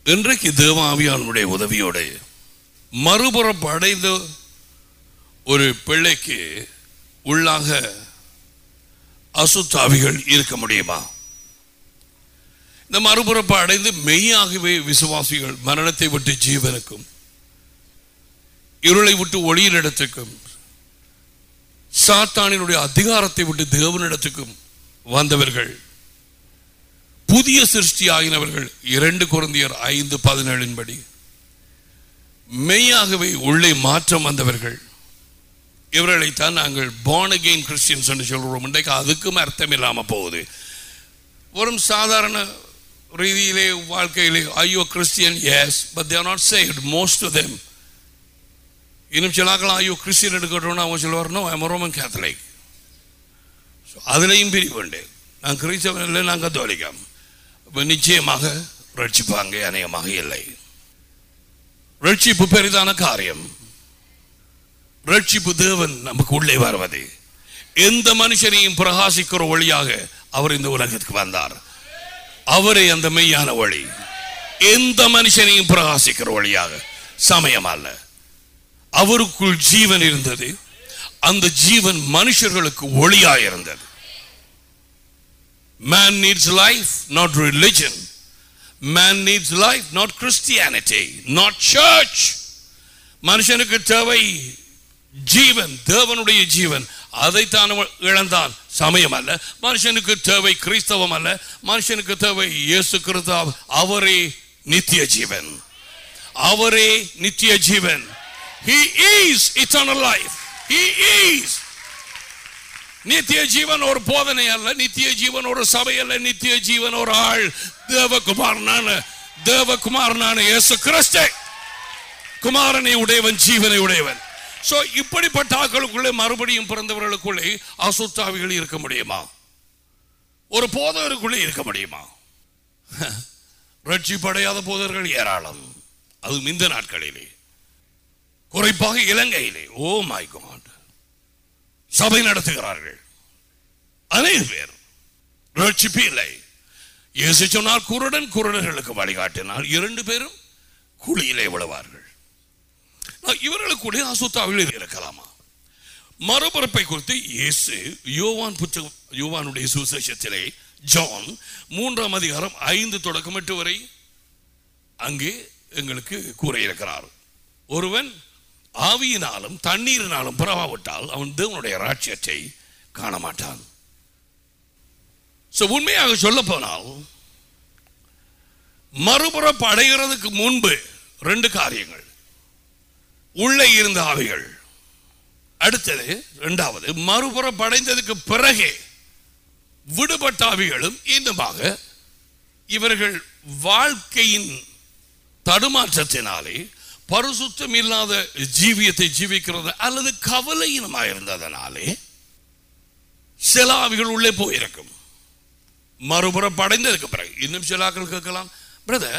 இன்றைக்கு தேவாவியானுடைய உதவியோடு மறுபுறப்பு அடைந்த ஒரு பிள்ளைக்கு உள்ளாக அசுத்தாவிகள் இருக்க முடியுமா இந்த மறுபுறப்பு அடைந்து மெய்யாகவே விசுவாசிகள் மரணத்தை விட்டு ஜீவனுக்கும் இருளை விட்டு ஒளியினிடத்துக்கும் சாத்தானினுடைய அதிகாரத்தை விட்டு தேவனிடத்துக்கும் வந்தவர்கள் புதிய சிருஷ்டி ஆகினவர்கள் இரண்டு குழந்தையர் ஐந்து பதினேழின் படி மெய்யாகவே உள்ளே மாற்றம் வந்தவர்கள் இவர்களைத்தான் நாங்கள் born again கிறிஸ்டியன்ஸ் என்று சொல்கிறோம் இன்றைக்கு அதுக்கும் அர்த்தம் இல்லாமல் போகுது ஒரு சாதாரண ரீதியிலே வாழ்க்கையிலே ஐயோ Christians but they're not saved most to them இன்னும் சிலாக்கலாம் ஐயோ கிறிஸ்டியன் எடுக்கட்டும்னு அவங்க சொல்லுவார் நோ ஐம் ரோமன் கேத்தலிக் அதுலேயும் பிரிவு உண்டு நான் கிறிஸ்தவன் இல்லை நான் கத்தோலிக்கம் இப்போ நிச்சயமாக ரட்சிப்பாங்க அநேகமாக இல்லை ரட்சிப்பு பெரிதான காரியம் ரட்சிப்பு தேவன் நமக்கு உள்ளே வருவது எந்த மனுஷனையும் பிரகாசிக்கிற வழியாக அவர் இந்த உலகத்துக்கு வந்தார் அவரே அந்த மெய்யான வழி எந்த மனுஷனையும் பிரகாசிக்கிற வழியாக சமயம் அல்ல அவருக்குள் ஜீவன் இருந்தது அந்த ஜீவன் மனுஷர்களுக்கு ஒளியாக இருந்தது Man needs life, not religion. Man needs life, not Christianity, not church. மனுஷனுக்கு தேவை ஜீவன் தேவனுடைய ஜீவன் அதைத்தான் அவன் இழந்தான் சமயம் அல்ல மனுஷனுக்கு தேவை கிறிஸ்தவம் அல்ல மனுஷனுக்கு தேவை இயேசு கிறிஸ்தவ அவரே நித்திய ஜீவன் அவரே நித்திய ஜீவன் he is eternal life he is நித்திய ஜீவன் ஒரு போதனை அல்ல நித்திய ஜீவன் ஒரு சபை அல்ல நித்திய ஜீவன் ஒரு ஆள் தேவகுமாரனான தேவகுமாரனான இயேசு கிறிஸ்து குமாரனை உடையவன் ஜீவனை உடையவன் சோ இப்படிப்பட்ட ஆக்களுக்குள்ளே மறுபடியும் பிறந்தவர்களுக்குள்ளே அசுத்தாவிகள் இருக்க முடியுமா ஒரு போதகருக்குள்ளே இருக்க முடியுமா ரட்சிப்படையாத போதர்கள் ஏராளம் அதுவும் இந்த நாட்களிலே குறிப்பாக இலங்கையிலே ஓ மை காட் சபை நடத்துகிறார்கள் அநேக பேர் ரட்சிப்பு இல்லை இயேசு சொன்னால் குருடன் குருடர்களுக்கு வழிகாட்டினால் இரண்டு பேரும் குழியிலே விழுவார்கள் ஆ, இவர்களுக்குள்ளே அசுத்தாவில் இருக்கலாமா மறுபிறப்பை குறித்து இயேசு யோவான் புத்தகம் யோவானுடைய சுசேஷத்திலே ஜான் மூன்றாம் அதிகாரம் ஐந்து தொடக்கம் எட்டு வரை அங்கே எங்களுக்கு கூற இருக்கிறார் ஒருவன் ஆவியினாலும் தண்ணீரினாலும் பிறவாவிட்டால் அவன் தேவனுடைய ராட்சியத்தை காண மாட்டான் So, உண்மையாக சொல்ல போனால் மறுபுறப்பு அடைகிறதுக்கு முன்பு ரெண்டு காரியங்கள் உள்ளே இருந்த ஆவிகள் அடுத்தது இரண்டாவது மறுபுறம் அடைந்ததுக்கு பிறகே விடுபட்ட ஆவிகளும் இன்னுமாக இவர்கள் வாழ்க்கையின் தடுமாற்றத்தினாலே பரிசுத்தம் இல்லாத ஜீவியத்தை ஜீவிக்கிறது அல்லது கவலையினமாக இருந்ததனாலே சில ஆவிகள் உள்ளே போயிருக்கும் மறுபுறம் அடைந்ததுக்கு பிறகு இன்னும் சில ஆக்கள் கேட்கலாம் பிரதர்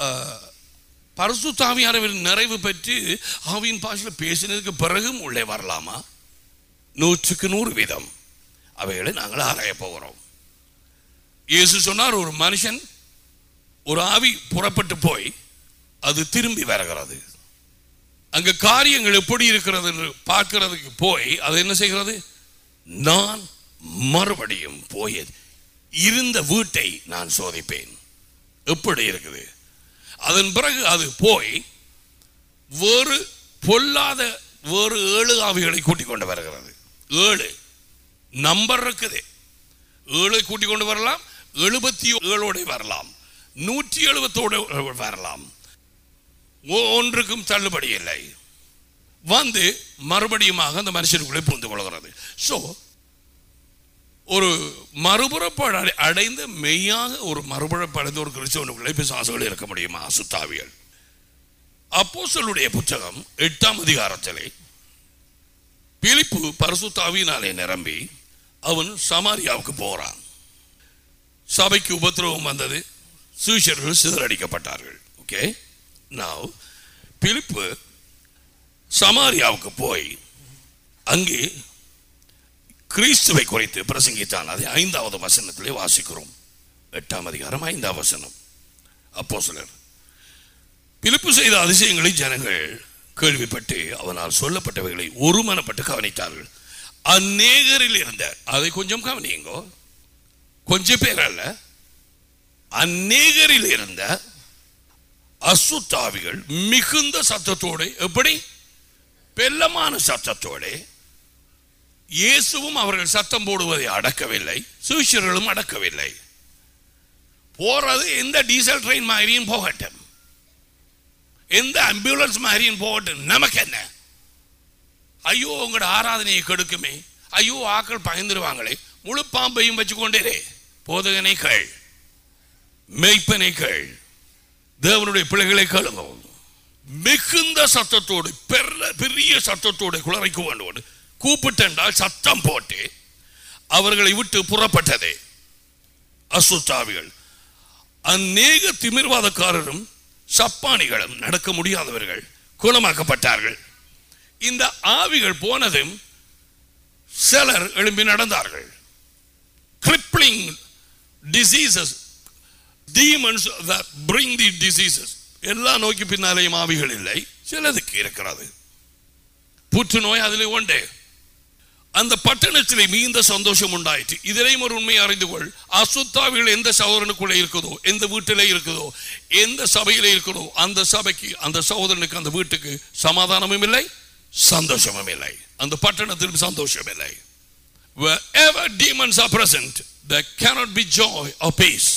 பரிசுத்தாவியானவரின் நிறைவு பெற்று ஆவியின் பாஷையில் பேசினதுக்கு பிறகும் உள்ளே வரலாமா நூற்றுக்கு நூறு வீதம் அவைகளை நாங்கள் ஆராய போகிறோம் இயேசு சொன்னார் ஒரு மனுஷன் ஒரு ஆவி புறப்பட்டு போய் அது திரும்பி வருகிறது அங்க காரியங்கள் எப்படி இருக்கிறது என்று பார்க்கிறதுக்கு போய் அது என்ன செய்கிறது நான் மறுபடியும் போய் இருந்த வீட்டை நான் சோதிப்பேன் எப்படி இருக்குது அதன் பிறகு அது போய் வேறு பொல்லாத வேறு ஏழு ஆவிகளை கூட்டிக் கொண்டு வருகிறது ஏழு நம்பர் இருக்குது ஏழை கூட்டிக் கொண்டு வரலாம் எழுபத்தி ஏழோட வரலாம் நூற்றி எழுபத்தோடு வரலாம் ஒ- ஒன்றுக்கும் தள்ளுபடி இல்லை வந்து மறுபடியுமாக அந்த மனுஷனுக்குள்ளே புரிந்து கொள்கிறது ஸோ ஒரு மறுபுறப்பு அடை- அடைந்த மெய்யாக ஒரு மறுபுறப்பு அடைந்த ஒரு கிறிஸ்தவனுக்குள்ளே பிசாசுகள் இருக்க முடியுமா சுத்தாவிகள் அப்போஸ்தலருடைய புத்தகம் எட்டாம் அதிகாரத்திலே பிலிப்பு பரிசுத்தாவியினாலே நிரம்பி அவன் சமாரியாவுக்கு போறான் சபைக்கு உபத்திரவம் வந்தது சீஷர்கள் சிதறடிக்கப்பட்டார்கள் ஓகே நான் பிலிப்பு சமாரியாவுக்கு போய் அங்கே கிறிஸ்துவை குறித்து பிரசங்கித்தான் அதை ஐந்தாவது வசனத்திலே வாசிக்கிறோம் எட்டாம் அதிகாரம் ஐந்தாம் வசனம் அப்போ சிலர் பிலிப்பு செய்த அதிசயங்களை ஜனங்கள் கேள்விப்பட்டு அவனால் சொல்லப்பட்டவைகளை ஒருமனப்பட்டு கவனித்தார்கள் அநேகரில் இருந்த அதை கொஞ்சம் கவனியுங்கோ கொஞ்சம் பேர் அல்ல அநேகரில் இருந்த அசுத்தாவிகள் மிகுந்த சத்தத்தோடு எப்படி பெல்லமான சத்தத்தோடு இயேசுவும் அவர்கள் சத்தம் போடுவதை அடக்கவில்லை சீஷர்களும் அடக்கவில்லை போறது எந்த டீசல் ட்ரெயின் மாதிரியும் போகட்டும் எந்த ஆம்புலன்ஸ் மாதிரியும் போகட்டும் நமக்கு என்ன ஐயோ உங்களோட ஆராதனையை கெடுக்குமே ஐயோ ஆக்கள் பயந்துருவாங்களே முழு பாம்பையும் வச்சுக்கொண்டே போதகனை கேள் மெய்ப்பனை கேள் தேவனுடைய பிள்ளைகளை கேளுங்க மிகுந்த சத்தத்தோடு பெரிய பெரிய சத்தத்தோடு குளறைக்கு வேண்டுவோடு கூப்பிட்டென்றால் சத்தம் போட்டு அவர்களை விட்டு புறப்பட்டதே அசுத்தாவிகள் அநேக திமிர்வாதக்காரரும் சப்பானிகளும் நடக்க முடியாதவர்கள் குணமாக்கப்பட்டார்கள் இந்த ஆவிகள் போனதும் சிலர் எழும்பி நடந்தார்கள் crippling diseases demons that bring the diseases எல்லா நோக்கி பின்னாலேயும் ஆவிகள் இல்லை சிலதுக்கு இருக்கிறது புற்றுநோய் அதிலே உண்டு அந்த பட்டணத்திலே மிகுந்த சந்தோஷம் உண்டாயிற்று இதிலையும் ஒரு உண்மையை அறிந்து கொள் அசுத்தாவிகள் எந்த சகோதரனுக்குள்ளே இருக்குதோ எந்த வீட்டிலே இருக்குதோ எந்த சபையிலே இருக்குதோ அந்த சபைக்கு அந்த சகோதரனுக்கு அந்த வீட்டுக்கு சமாதானமும் இல்லை சந்தோஷமும் இல்லை அந்த பட்டணத்திலும் சந்தோஷம் இல்லை wherever demons are present there cannot be joy or peace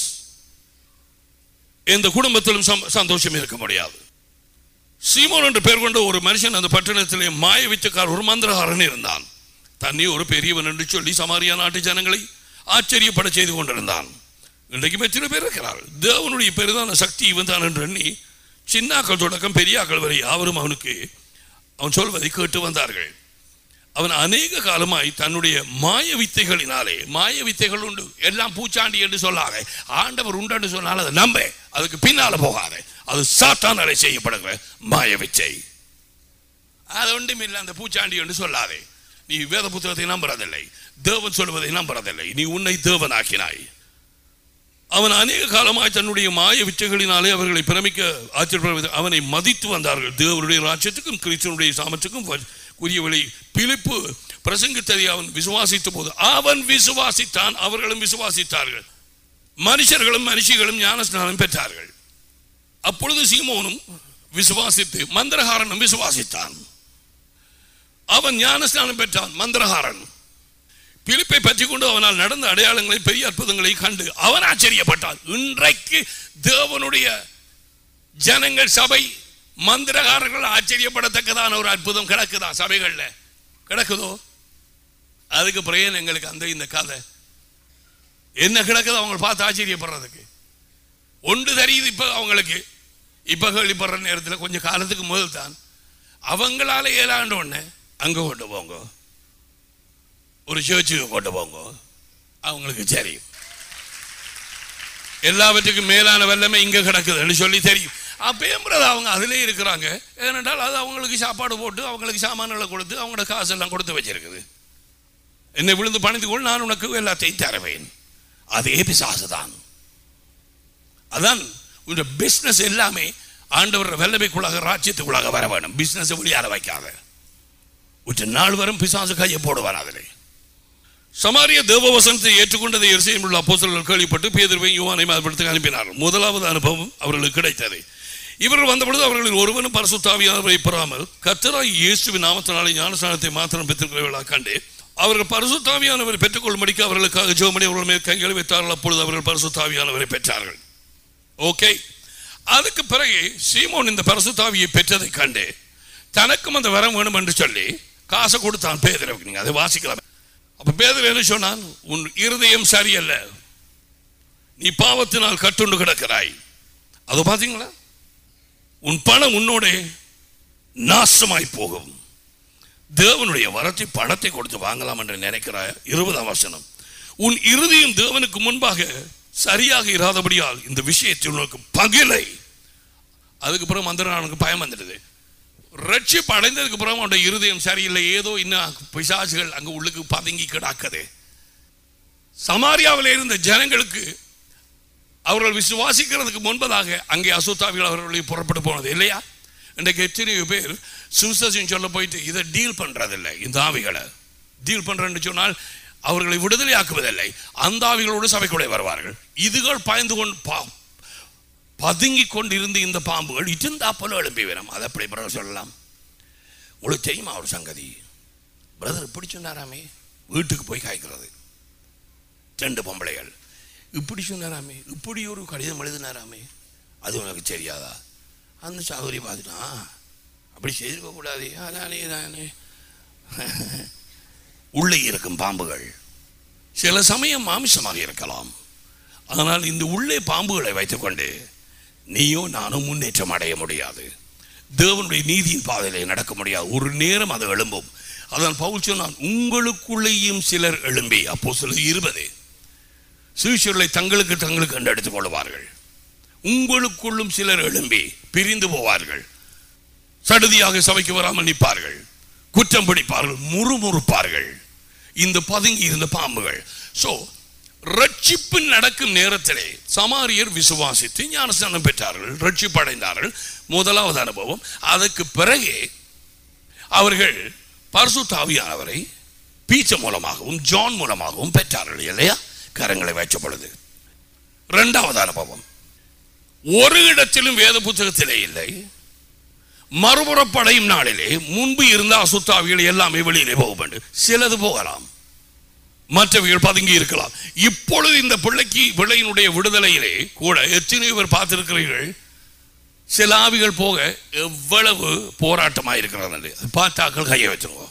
எந்த குடும்பத்திலும் சம்- சந்தோஷம் இருக்க முடியாது சீமோன் என்று பெயர் கொண்ட ஒரு மனுஷன் அந்த பட்டணத்திலே மாய வித்துக்கார் ஒரு மந்திரகாரன் இருந்தான் தன்னை ஒரு பெரியவன் என்று சொல்லி சமாரியா நாட்டு ஜனங்களை ஆச்சரியப்பட செய்து கொண்டிருந்தான் இன்றைக்கு எத்தனை பேர் இருக்கிறார்கள் தேவனுடைய பெரிதான சக்தி இவன் தான் என்று எண்ணி சின்னாக்கள் தொடக்கம் பெரியாக்கள் வரை யாவரும் அவனுக்கு அவன் சொல்வதை கேட்டு வந்தார்கள் அவன் அநேக காலமாய் தன்னுடைய மாய வித்தைகளினாலே மாய வித்தைகள் உண்டு எல்லாம் பூச்சாண்டி என்று சொல்லாத ஆண்டவர் உண்டு என்று சொன்னால் அதை நம்ப அதுக்கு பின்னால போகாத அது சாத்தானாலே செய்யப்படுகிற மாய வித்தை அது ஒன்றும் இல்லை அந்த பூச்சாண்டி என்று சொல்லாதே நீ வேத புத்தகத்தை நம்புறதில்லை தேவன் சொல்வதை நம்புறதில்லை நீ உன்னை தேவனாக்கினாய் அவன் அநேக காலமாய் தன்னுடைய மாய விச்சைகளினாலே அவர்களை பிரமிக்க ஆச்சரியப்படுவது அவனை மதித்து வந்தார்கள் தேவனுடைய ராஜ்யத்துக்கும் கிறிஸ்தனுடைய சாமத்துக்கும் வ- உரியவளை பிலிப்பு பிரசங்கித்ததை அவன் விசுவாசித்த போது அவன் விசுவாசித்தான் அவர்களும் விசுவாசித்தார்கள் மனுஷர்களும் மனுஷிகளும் ஞானஸ்நானம் பெற்றார்கள் அப்பொழுது சீமோனும் விசுவாசித்து மந்திரகாரனும் விசுவாசித்தான் அவன் ஞானஸ்நானம் பெற்றான் மந்திரகாரன் பிலிப்பை பற்றி கொண்டு அவனால் நடந்த அடையாளங்களை பெரிய அற்புதங்களை கண்டு அவன் ஆச்சரியப்பட்டான் இன்றைக்கு தேவனுடைய ஜனங்கள் சபை மந்திரகாரர்கள் ஆச்சரியப்படத்தக்கதான ஒரு அற்புதம் கிடக்குதா சபைகள்ல கிடக்குதோ அதுக்கு பிறகு எங்களுக்கு அந்த இந்த கதை என்ன கிடக்குதோ அவங்க பார்த்து ஆச்சரியப்படுறதுக்கு ஒன்று தெரியுது இப்ப அவங்களுக்கு இப்ப கேள்விப்படுற நேரத்தில் கொஞ்சம் காலத்துக்கு முதல் தான் அவங்களால ஏழாண்டு ஒண்ணு அங்க கொண்டு போங்க ஒரு சேர்ச்சுக்கு கொண்டு போங்க அவங்களுக்கு தெரியும் எல்லாவற்றுக்கும் மேலான வல்லமை இங்க கிடக்குதுன்னு சொல்லி தெரியும் அப்பயும் brother அவங்க அதிலே இருக்கிறாங்க ஏனென்றால் அது அவங்களுக்கு சாப்பாடு போட்டு அவங்களுக்கு சாமான்களை கொடுத்து அவங்களோட காசெல்லாம் கொடுத்து வச்சிருக்குது என்னை விழுந்து பணிந்து கொள் நான் உனக்கு எல்லாத்தையும் தருவேன் அதே பிசாசு தான் அதான் உங்க பிசினஸ் எல்லாமே ஆண்டவர் வெள்ளமைக்குள்ளாக ராஜ்யத்துக்குள்ளாக வர வேணும் பிசினஸ் வெளியால வைக்காத உற்ற நாள் வரும் பிசாசு கையை போடுவார் அதிலே சமாரிய தேவவசனத்தை ஏற்றுக்கொண்டதை எரிசையில் உள்ள அப்போஸ்தலர்கள் கேள்விப்பட்டு பேதர்வை யுவானை மதப்படுத்த அனுப்பினார்கள் முதலாவது அனுபவம் அவர்களுக்கு கிடைத்தது இவர்கள் வந்தபொழுது அவர்களில் ஒருவனும் பரிசுத்தாவியானவரை பெறாமல் கர்த்தராய் இயேசுவின் நாமத்தினாலே ஞானஸ்நானத்தை மாத்திரம் பெற்றிருக்கிறவர்களாக கண்டு அவர்கள் பரிசுத்தாவியானவரை பெற்றுக்கொள்ளும்படிக்கு அவர்களுக்காக ஜோமணி அவர்கள் மேல் கைகளை வைத்தார்கள் அப்பொழுது அவர்கள் பரிசுத்தாவியானவரை பெற்றார்கள் ஓகே அதுக்கு பிறகு சீமோன் இந்த பரிசுத்தாவியை பெற்றதை கண்டு தனக்கும் அந்த வரம் வேணும் என்று சொல்லி காசை கொடுத்தான் பேதரவுக்கு நீங்க அதை வாசிக்கலாம் அப்ப பேதர் என்ன சொன்னான் உன் இருதயம் சரியல்ல நீ பாவத்தினால் கட்டுண்டு கிடக்கிறாய் அதை பாத்தீங்களா உன் பணம் உன்னோட நாசமாய் போகும் தேவனுடைய வரத்தை பணத்தை கொடுத்து வாங்கலாம் என்று நினைக்கிறாய் இருபதாம் வசனம் உன் இறுதியும் தேவனுக்கு முன்பாக சரியாக இராதபடியால் இந்த விஷயத்தில் உனக்கு பகிலை அதுக்கு பிறகு மந்திரனுக்கு பயம் வந்துடுது ரட்சிப்பு அடைந்ததுக்கு பிறகு அவனுடைய இருதயம் சரியில்லை ஏதோ இன்னும் பிசாசுகள் அங்க உள்ளுக்கு பதுங்கி கிடக்குது சமாரியாவில் இருந்த ஜனங்களுக்கு அவர்கள் விசுவாசிக்கிறதுக்கு முன்பதாக அங்கே அசுத்தாவிகள் அவர்களை புறப்பட்டு போனது இல்லையா இன்றைக்கு எத்தனையோ பேர் சுவிசேஷம் சொல்ல போயிட்டு இதை டீல் பண்றதில்லை இந்த ஆவிகளை டீல் பண்றேன்னு சொன்னால் அவர்களை விடுதலை ஆக்குவதில்லை அந்த ஆவிகளோடு சபைக்குள்ளே வருவார்கள் இதுகள் பாய்ந்து கொண்டு பா பதுங்கி கொண்டிருந்த இந்த பாம்புகள் இருந்தா போல எழும்பி வரும் அதை எப்படி பிரதர் சொல்லலாம் உங்களுக்கு தெரியுமா ஒரு சங்கதி பிரதர் இப்படி சொன்னாராமே வீட்டுக்கு போய் காய்க்கிறது ரெண்டு பொம்பளைகள் இப்படி சொன்னாராமே இப்படி ஒரு கடிதம் எழுதினாராமே அது உனக்கு தெரியாதா அந்த சகோதரி பார்த்துட்டா அப்படி செய்திருக்க கூடாது அதானே தானே உள்ளே இருக்கும் பாம்புகள் சில சமயம் மாமிசமாக இருக்கலாம் ஆனால் இந்த உள்ளே பாம்புகளை வைத்துக்கொண்டு நீயோ நானும் முன்னேற்றம் அடைய முடியாது தேவனுடைய நீதியின் பாதையிலே நடக்க முடியாது ஒரு நேரம் அது எழும்பும் அதான் பவுல் சொன்னான் உங்களுக்குள்ளேயும் சிலர் எழும்பி அப்போ சில இருபது சுவிசர்களை தங்களுக்கு தங்களுக்கு கண்டு எடுத்துக் கொள்வார்கள் உங்களுக்குள்ளும் சிலர் எழும்பி பிரிந்து போவார்கள் சடுதியாக சபைக்கு வராமல் நிற்பார்கள் குற்றம் பிடிப்பார்கள் முறுமுறுப்பார்கள் இந்த பதுங்கி இருந்த பாம்புகள் சோ ரட்சிப்பு நடக்கும் நேரத்திலே சமாரியர் விசுவாசித்து ஞானஸ்தானம் பெற்றார்கள் ரட்சிப்பு அடைந்தார்கள் முதலாவது அனுபவம் அதற்கு பிறகு அவர்கள் பரிசுத்தாவியானவரை பீச்ச மூலமாகவும் ஜான் மூலமாகவும் பெற்றார்கள் இல்லையா கரங்களை வைச்ச பொழுது இரண்டாவது அனுபவம் ஒரு இடத்திலும் வேத புத்தகத்திலே இல்லை மறுபுறப்படையும் நாளிலே முன்பு இருந்த அசுத்தாவிகள் எல்லாமே வெளியிலே போக வேண்டும் சிலது போகலாம் மற்றவைகள் பதுங்கி இருக்கலாம் இப்பொழுது இந்த பிள்ளைக்கு பிள்ளையினுடைய விடுதலையிலே கூட எத்தனையோ பேர் பார்த்திருக்கிறீர்கள் சில ஆவிகள் போக எவ்வளவு போராட்டமாக இருக்கிறது பார்த்தாக்கள் கையை வச்சிருவோம்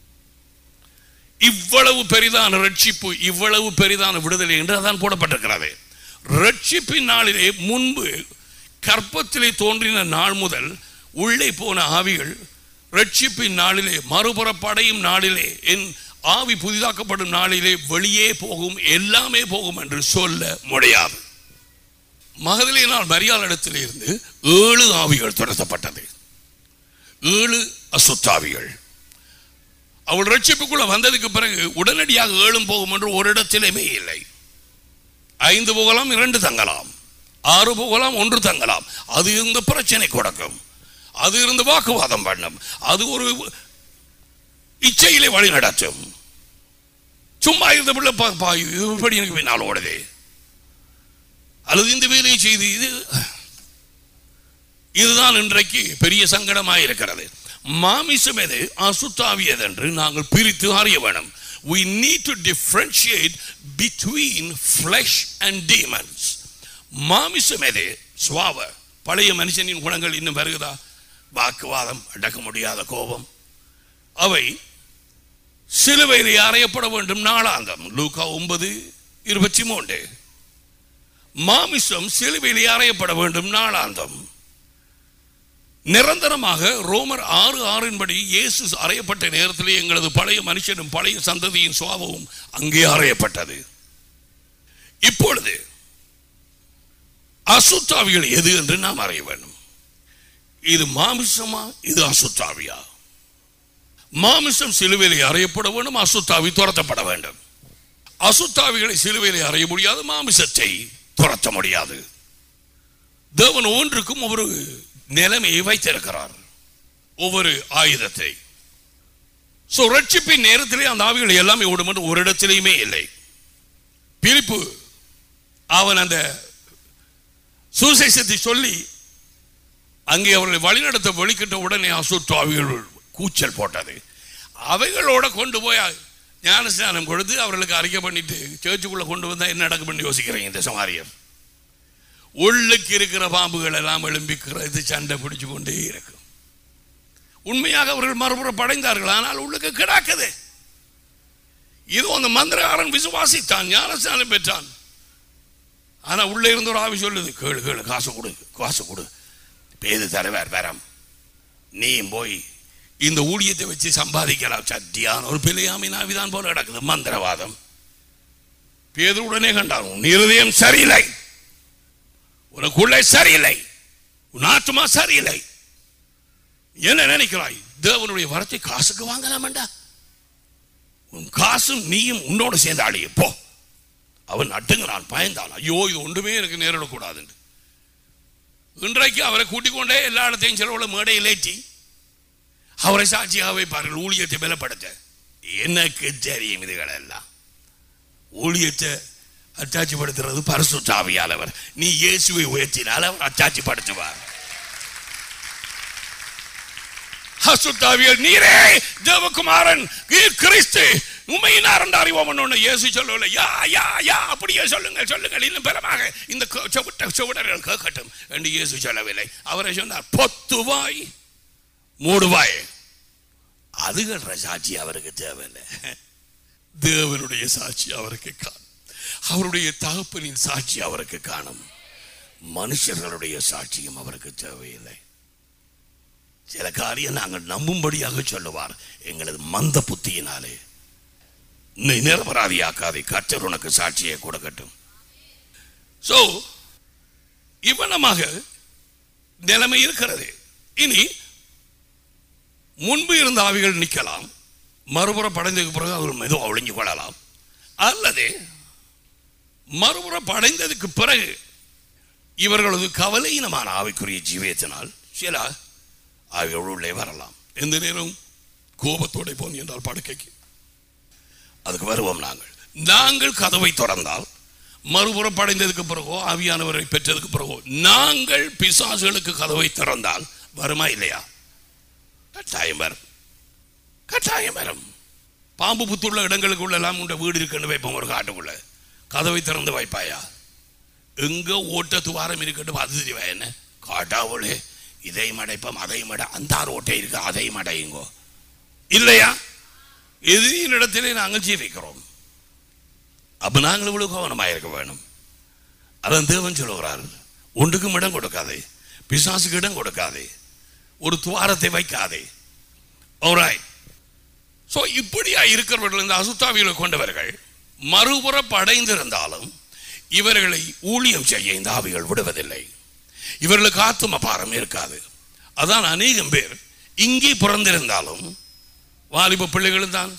இவ்வளவு பெரிதான ரட்சிப்பு இவ்வளவு பெரிதான விடுதலை என்று அதான் போடப்பட்டிருக்கிறது ரட்சிப்பின் நாளிலே முன்பு கற்பத்திலே தோன்றின நாள் முதல் உள்ளே போன ஆவிகள் ரட்சிப்பின் நாளிலே மறுபுறப்படையும் நாளிலே என் ஆவி புதிதாக்கப்படும் நாளிலே வெளியே போகும் எல்லாமே போகும் என்று சொல்ல முடியாது மகதிலே நாள் மரியாதை இடத்திலே இருந்து ஏழு ஆவிகள் துரத்தப்பட்டது ஏழு அசுத்தாவிகள் அவள் ரட்சிப்புக்குள்ள வந்ததுக்கு பிறகு உடனடியாக ஏழும் போகும் என்று ஒரு இடத்திலுமே இல்லை ஐந்து போகலாம் இரண்டு தங்கலாம் ஆறு போகலாம் ஒன்று தங்கலாம் அது இருந்த பிரச்சனை கொடுக்கும் அது இருந்து வாக்குவாதம் பண்ணும் அது ஒரு இச்சையிலே வழி நடத்தும் சும்மா இருந்த பிள்ளை பா- பா- இது இப்படி எனக்கு பின்னால் ஓடுது அல்லது இந்த வேலையை செய்து இது இதுதான் இன்றைக்கு பெரிய சங்கடமாக இருக்கிறது மாமிசம் எது அசுத்தாவி எது என்று நாங்கள் பிரித்து அறிய வேணும் we need to differentiate between flesh and demons மாமிசம் எது சுவாவ பழைய மனுஷனின் குணங்கள் இன்னும் வருகுதா வாக்குவாதம் அடக்க முடியாத கோபம் அவை சிலுவையில் அறையப்பட வேண்டும் நாளாந்தம் லூகா ஒன்பது இருபத்தி மூன்று மாமிசம் சிலுவையில் அறையப்பட வேண்டும் நாளாந்தம் நிரந்தரமாக ரோமர் ஆறு ஆறின்படி இயேசு அறையப்பட்ட நேரத்திலே எங்களது பழைய மனுஷனும் பழைய சந்ததியின் சுவாபமும் அங்கே அறையப்பட்டது இப்பொழுது அசுத்தாவிகள் எது என்று நாம் அறிய வேண்டும் இது மாமிசமா இது அசுத்தாவியா மாமிசம் சிலுவையிலே அறையப்பட வேண்டும் அசுத்தாவி துரத்தப்பட வேண்டும் அசுத்தாவிகளை சிலுவையிலே அறைய முடியாது மாமிசத்தை துரத்த முடியாது தேவன் ஒவ்வொன்றுக்கும் ஒவ்வொரு நிலைமையை வைத்திருக்கிறார் ஒவ்வொரு ஆயுதத்தை சோ ரட்சிப்பின் நேரத்திலே அந்த ஆவிகள் எல்லாமே ஓடும் என்று ஒரு இடத்திலேயுமே இல்லை பிரிப்பு அவன் அந்த சுசேஷத்தை சொல்லி அங்கே அவர்களை வழிநடத்த வெளிக்கிட்ட உடனே அசுத்த ஆவிகள் கூச்சல் போட்டது அவைகளோட கொண்டு போய் ஞானஸ்நானம் கொடுத்து அவர்களுக்கு அறிக்கை பண்ணிட்டு சேர்ச்சுக்குள்ள கொண்டு வந்தா என்ன நடக்கும் பண்ணி யோசிக்கிறீங்க இந்த சமாரியர் உள்ளுக்கு இருக்கிற பாம்புகள் எல்லாம் எழும்பிக்கிறது சண்டை பிடிச்சு கொண்டே இருக்கும் உண்மையாக அவர்கள் மறுபுறம் படைந்தார்கள் ஆனால் உள்ளுக்கு கிடாக்குது இது அந்த மந்திரகாரன் விசுவாசித்தான் ஞானஸ்நானம் பெற்றான் ஆனா உள்ள இருந்த ஒரு ஆவி சொல்லுது கேளு கேளு காசு கொடு காசு கொடு பேது தருவார் வரம் நீயும் போய் இந்த ஊழியத்தை வச்சு சம்பாதிக்கலாம் சத்தியான ஒரு பிள்ளையாமின் ஆவிதான் போல கிடக்குது மந்திரவாதம் பேது உடனே கண்டான் உன் இருதயம் சரியில்லை உனக்குள்ளே சரியில்லை உன் ஆத்மா சரியில்லை என்ன நினைக்கிறாய் தேவனுடைய வரத்தை காசுக்கு வாங்கலாமண்டா உன் காசும் நீயும் உன்னோட சேர்ந்து அழிய போ அவன் நட்டுங்கிறான் பயந்தான் ஐயோ இது ஒன்றுமே எனக்கு நேரிடக்கூடாதுன்னு இன்றைக்கு அவரை கூட்டிக் கொண்டே எல்லா இடத்தையும் செலவுள்ள மேடையில் ஏற்றி அவரை சாட்சியாக வைப்பார்கள் ஊழியத்தை பலப்படுத்த எனக்கு தெரியும் இதுகள் எல்லாம் ஊழியத்தை அச்சாட்சிப்படுத்துறது பரிசு சாவியாளவர் நீ இயேசுவை உயர்த்தினால் அவர் அச்சாட்சிப்படுத்துவார் அசுத்தாவியல் நீரே தேவகுமாரன் நீர் கிறிஸ்து உண்மையினார் என்று அறிவோம் ஒன்று இயேசு சொல்லல யா யா யா அப்படியே சொல்லுங்கள் சொல்லுங்கள் இன்னும் பலமாக இந்த கு- சுவட்ட சுவடர்கள் கேட்கட்டும் என்று இயேசு சொல்லவில்லை அவரை சொன்னார் பொத்துவாய் மூடுவாய் அதுகிற சாட்சி அவருக்கு தேவையில்லை தேவனுடைய சாட்சி அவருக்கு காணும் அவருடைய தகப்பனின் சாட்சி அவருக்கு காணும் மனுஷர்களுடைய சாட்சியும் அவருக்கு தேவையில்லை சில காரியம் நாங்கள் நம்பும்படியாக சொல்லுவார் எங்களது மந்த புத்தியினாலே நீ நிரபராதியாக்காதே கர்த்தர் உனக்கு சாட்சியை கொடுக்கட்டும் சோ இவ்வளமாக நிலைமை இருக்கிறது இனி முன்பு இருந்த ஆவிகள் நிற்கலாம் மறுபுறம் படைந்ததுக்கு பிறகு அவர் மெதுவாக ஒளிஞ்சு கொள்ளலாம் அல்லது மறுபுறம் படைந்ததுக்கு பிறகு இவர்களது கவலையினமான ஆவிக்குரிய ஜீவியத்தினால் சில ஆவிகள் உள்ளே வரலாம் எந்த நேரம் கோபத்தோட போன் என்றால் படுக்கைக்கு அதுக்கு வருவோம் நாங்கள் நாங்கள் கதவை திறந்தால் மறுபுறம் படைந்ததுக்கு பிறகோ ஆவியானவரை பெற்றதுக்கு பிறகோ நாங்கள் பிசாசுகளுக்கு கதவை திறந்தால் வருமா இல்லையா கட்டாயம் வரும் கட்டாயம் வரும் பாம்பு புத்துள்ள இடங்களுக்குள்ள எல்லாம் உண்ட வீடு இருக்குன்னு வைப்போம் ஒரு காட்டுக்குள்ள கதவை திறந்து வைப்பாயா எங்க ஓட்ட துவாரம் இருக்கட்டும் அது தெரிவா என்ன காட்டாவுளே இதையும் அடைப்போம் அதையும் அடை அந்த ஓட்டை இருக்கு அதையும் அடையுங்கோ இல்லையா எதிரியின் இடத்திலே நாங்கள் ஜீவிக்கிறோம் அப்ப நாங்கள் இவ்வளவு கவனமாக இருக்க வேணும் அதான் தேவன் சொல்லுகிறார் ஒன்றுக்கும் இடம் கொடுக்காதே பிசாசுக்கு இடம் கொடுக்காதே ஒரு துவாரத்தை வைக்காதே alright ஸோ இப்படியா இருக்கிறவர்கள் இந்த அசுத்தாவிகளை கொண்டவர்கள் மறுபுறம் அடைந்திருந்தாலும் இவர்களை ஊழியம் செய்ய இந்த ஆவிகள் விடுவதில்லை இவர்களுக்கு ஆத்தும பாரம் இருக்காது அதான் அநேகம் பேர் இங்கே பிறந்திருந்தாலும் வாலிப பிள்ளைகளும் தான்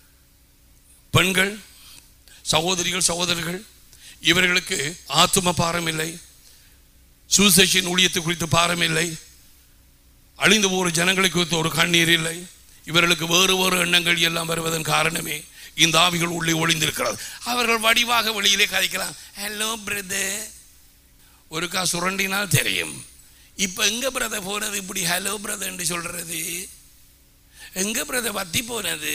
பெண்கள் சகோதரிகள் சகோதரர்கள் இவர்களுக்கு ஆத்தும பாரம் இல்லை சுசேஷன் ஊழியத்தை குறித்து பாரம் இல்லை அழிந்து போகிற ஜனங்களை குறித்து ஒரு கண்ணீர் இல்லை இவர்களுக்கு வேறு வேறு எண்ணங்கள் எல்லாம் வருவதன் காரணமே இந்த ஆவிகள் உள்ளே ஒளிந்திருக்கிறது அவர்கள் வடிவாக வெளியிலே கதைக்கலாம் ஹலோ பிரதர் ஒருக்கா சுரண்டினால் தெரியும் இப்போ எங்க பிரதர் போனது இப்படி ஹலோ பிரதர் என்று சொல்றது எங்க பிரதர் வத்தி போனது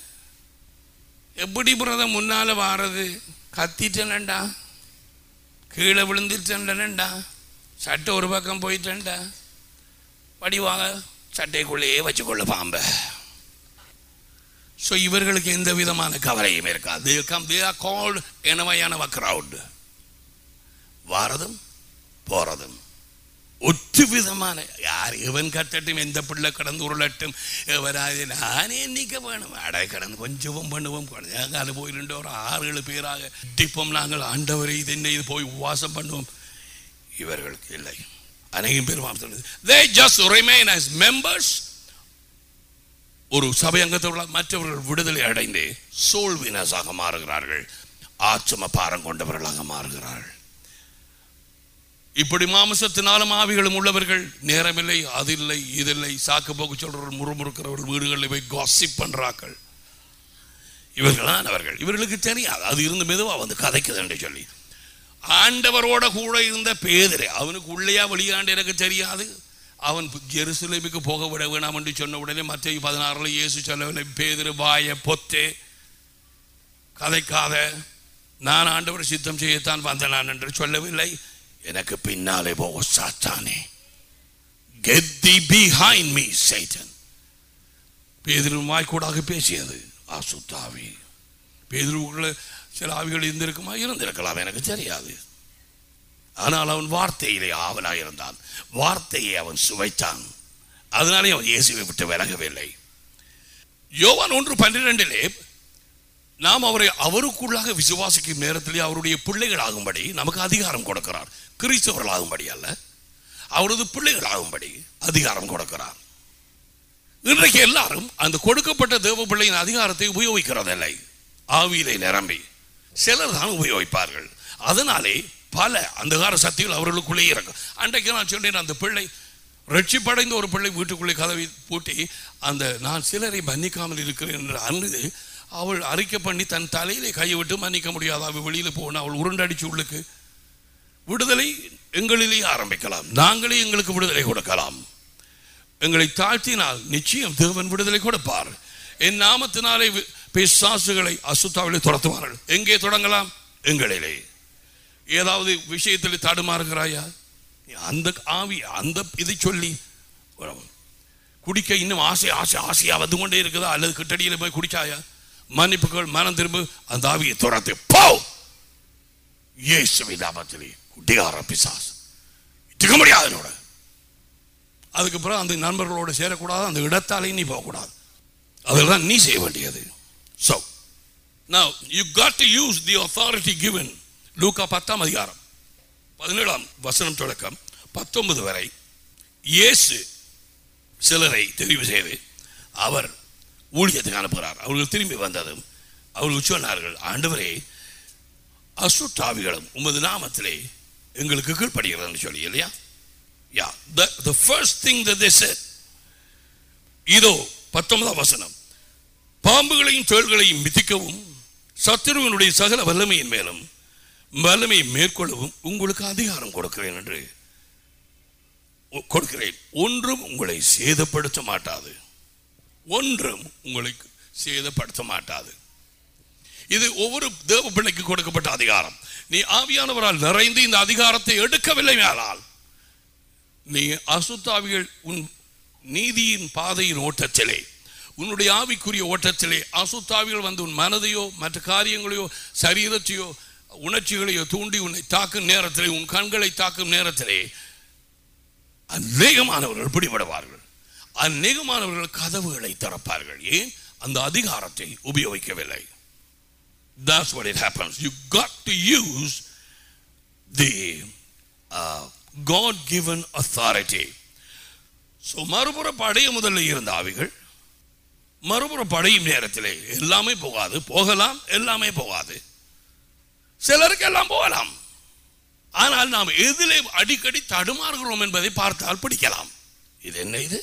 எப்படி பிரதர் முன்னால வாரது கத்திட்டேன்டா கீழே விழுந்துட்டேன்டா சட்டை ஒரு பக்கம் போயிட்டேன்டா வடிவாக சட்டைக்குள்ளேயே வச்சுக்கொள்ள பாம்ப ஸோ இவர்களுக்கு எந்த விதமான கவலையும் இருக்காது கம் தே ஆர் கால்டு எனவையான crowd வாரதும் போறதும் ஒற்று விதமான யார் இவன் கட்டட்டும் எந்த பிள்ளை கடந்து உருளட்டும் எவராது நானே நிற்க வேணும் அடை கடந்து கொஞ்சமும் பண்ணுவோம் கால போயிருந்த ஒரு ஆறு ஏழு பேராக டிப்போம் நாங்கள் ஆண்டவரை இது என்ன இது போய் உபவாசம் பண்ணுவோம் இவர்களுக்கு இல்லை அநேகம் பேர் சொல்லுது they just remain as members ஒரு சபை அங்கத்தவர்களாக மற்றவர்கள் விடுதலை அடைந்து சோல் வினஸாக மாறுகிறார்கள் ஆச்சம பாரம் கொண்டவர்களாக மாறுகிறார்கள் இப்படி மாமிசத்தினாலும் ஆவிகளும் உள்ளவர்கள் நேரமில்லை அது இல்லை இதில்லை சாக்கு போக்கு சொல்றவர்கள் முறுமுறுக்கிறவர்கள் வீடுகளில் போய் காசிப் பண்றார்கள் இவர்களானவர்கள் இவர்களுக்கு தெரியாது அது இருந்து மெதுவாக வந்து கதைக்குது என்று சொல்லி ஆண்டவரோட கூட இருந்த பேதரை அவனுக்கு உள்ளேயா வெளியாண்டு எனக்கு தெரியாது அவன் ஜெருசலேமுக்கு போக விட வேணாம் என்று சொன்ன உடனே மற்ற பதினாறுல இயேசு சொல்லவில்லை பேதிரு வாய பொத்தே கதைக்காத நான் ஆண்டவர் சித்தம் செய்யத்தான் வந்தேன் நான் என்று சொல்லவில்லை எனக்கு பின்னாலே போக சாத்தானே get thee behind me satan பேதிரு வாய்க்கூடாக பேசியது அசுத்தாவி பேதிருக்குள்ள சில ஆவிகள் இருந்திருக்குமா இருந்திருக்கலாம் எனக்கு தெரியாது ஆனால் அவன் வார்த்தையிலே ஆவலாக இருந்தான் வார்த்தையை அவன் சுவைத்தான் அதனாலே அவன் இயேசுவை விட்டு விலகவில்லை யோவான் ஒன்று பன்னிரெண்டிலே நாம் அவரை அவருக்குள்ளாக விசுவாசிக்கும் நேரத்திலே அவருடைய பிள்ளைகளாகும்படி நமக்கு அதிகாரம் கொடுக்கிறார் கிறிஸ்தவர்களாகும்படி அல்ல அவரது பிள்ளைகளாகும்படி அதிகாரம் கொடுக்கிறார் இன்றைக்கு எல்லாரும் அந்த கொடுக்கப்பட்ட தேவ பிள்ளையின் அதிகாரத்தை உபயோகிக்கிறதில்லை ஆவியிலே நிரம்பி சிலர் தான் உபயோகிப்பார்கள் அதனாலே பல அந்தகார சக்திகள் அவர்களுக்குள்ளே இருக்கும் அன்றைக்கு நான் சொன்னேன் அந்த பிள்ளை ரட்சிப்படைந்த ஒரு பிள்ளை வீட்டுக்குள்ளே கதவை பூட்டி அந்த நான் சிலரை மன்னிக்காமல் இருக்கிறேன் என்று அன்று அவள் அறிக்கை பண்ணி தன் தலையிலே கையை விட்டு மன்னிக்க முடியாது அவள் வெளியில் போன அவள் உருண்டடிச்சு உள்ளுக்கு விடுதலை எங்களிலே ஆரம்பிக்கலாம் நாங்களே எங்களுக்கு விடுதலை கொடுக்கலாம் எங்களை தாழ்த்தினால் நிச்சயம் தேவன் விடுதலை கொடுப்பார் என் நாமத்தினாலே வி- பிசாசுகளை அசுத்தாவிலே துரத்துவார்கள் எங்கே தொடங்கலாம் எங்களிலே ஏதாவது விஷயத்தில் தடுமாறுகிறாயா அந்த ஆவி அந்த இதை சொல்லி குடிக்க இன்னும் ஆசை ஆசை ஆசையா வந்து கொண்டே இருக்குதா அல்லது கிட்டடியில் போய் குடிச்சாயா மன்னிப்புகள் மனம் திரும்ப அந்த ஆவியை துரத்து போ இயேசுவின் நாமத்திலே குடிகார பிசாசு இருக்க முடியாது என்னோட அதுக்கப்புறம் அந்த நண்பர்களோட சேரக்கூடாது அந்த இடத்தாலே நீ போகக்கூடாது அதெல்லாம் நீ செய்ய வேண்டியது so now you got to use the authority given லூக்கா பத்தாம் அதிகாரம் பதினேழாம் வசனம் தொடக்கம் பத்தொன்பது வரை இயேசு சிலரை தெரிவு செய்து அவர் ஊழியத்துக்கு அனுப்புகிறார் அவர்கள் திரும்பி வந்ததும் அவர்கள் சொன்னார்கள் ஆண்டவரே அசுத்தாவிகளும் உமது நாமத்திலே எங்களுக்கு கீழ்ப்படுகிறதுன்னு சொல்லி இல்லையா யா the the first thing that they said இதோ பத்தொன்பதாம் வசனம் பாம்புகளையும் தேள்களையும் மிதிக்கவும் சத்துருவனுடைய சகல வல்லமையின் மேலும் வல்லமையை மேற்கொள்ளவும் உங்களுக்கு அதிகாரம் கொடுக்கிறேன் என்று ஒ- கொடுக்கிறேன் ஒன்றும் உங்களை சேதப்படுத்த மாட்டாது ஒன்றும் உங்களை சேதப்படுத்த மாட்டாது இது ஒவ்வொரு தேவ பிள்ளைக்கு கொடுக்கப்பட்ட அதிகாரம் நீ ஆவியானவரால் நிறைந்து இந்த அதிகாரத்தை எடுக்கவில்லை மேலால் நீ அசுத்தாவிகள் உன் நீதியின் பாதையின் ஓட்டத்திலே உன்னுடைய ஆவிக்குரிய ஓட்டத்திலே அசுத்தாவிகள் வந்து உன் மனதையோ மற்ற காரியங்களையோ சரீரத்தையோ உணர்ச்சிகளையோ தூண்டி உன்னை தாக்கும் நேரத்திலே உன் கண்களை தாக்கும் நேரத்திலே அநேகமானவர்கள் பிடிபடுவார்கள் அநேகமானவர்கள் கதவுகளை திறப்பார்கள் ஏன் அந்த அதிகாரத்தை உபயோகிக்கவில்லை That's what it happens. You got to use the uh, God given authority. So மறுபுற படைய முதல்ல இருந்த ஆவிகள் மறுபுற படையும் நேரத்திலே எல்லாமே போகாது போகலாம் எல்லாமே போகாது சிலருக்கு எல்லாம் போகலாம் ஆனால் நாம் எதிலே அடிக்கடி தடுமாறுகிறோம் என்பதை பார்த்தால் பிடிக்கலாம் இது என்ன இது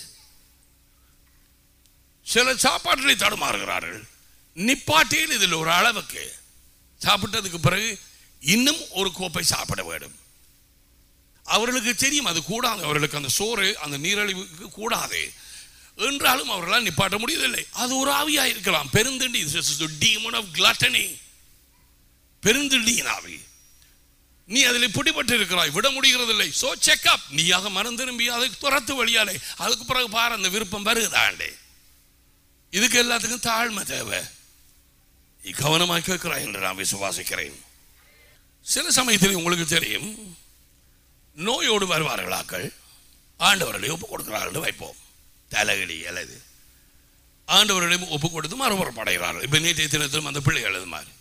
சில சாப்பாட்டிலே தடுமாறுகிறார்கள் நிப்பாட்டியில் இதில் ஒரு அளவுக்கு சாப்பிட்டதுக்கு பிறகு இன்னும் ஒரு கோப்பை சாப்பிட வேண்டும் அவர்களுக்கு தெரியும் அது கூடாது அவர்களுக்கு அந்த சோறு அந்த நீரழிவுக்கு கூடாது என்றாலும் அவர்களால் நிப்பாட்ட முடியவில்லை அது ஒரு ஆவியா இருக்கலாம் பெருந்திண்டி டீமன் ஆஃப் கிளட்டனி பெருந்திண்டியின் ஆவி நீ அதில் பிடிபட்டு இருக்கிறாய் விட முடிகிறதில்லை சோ செக்அப் நீயாக மனம் திரும்பி அதை துரத்து வழியாலே அதுக்கு பிறகு பாரு அந்த விருப்பம் வருகுதாண்டே இதுக்கு எல்லாத்துக்கும் தாழ்மை தேவை நீ கவனமாக கேட்கிறாய் என்று நான் விசுவாசிக்கிறேன் சில சமயத்தில் உங்களுக்கு தெரியும் நோயோடு வருவார்களாக்கள் ஆண்டவர்களை ஒப்பு கொடுக்கிறார்கள் வைப்போம் தலைகளி அல்லது ஆண்டவர்களையும் ஒப்பு கொடுத்து மறுபுறம் படைகிறார்கள் இப்போ நேற்றைய தினத்திலும் அந்த பிள்ளைகள் அது மாதிரி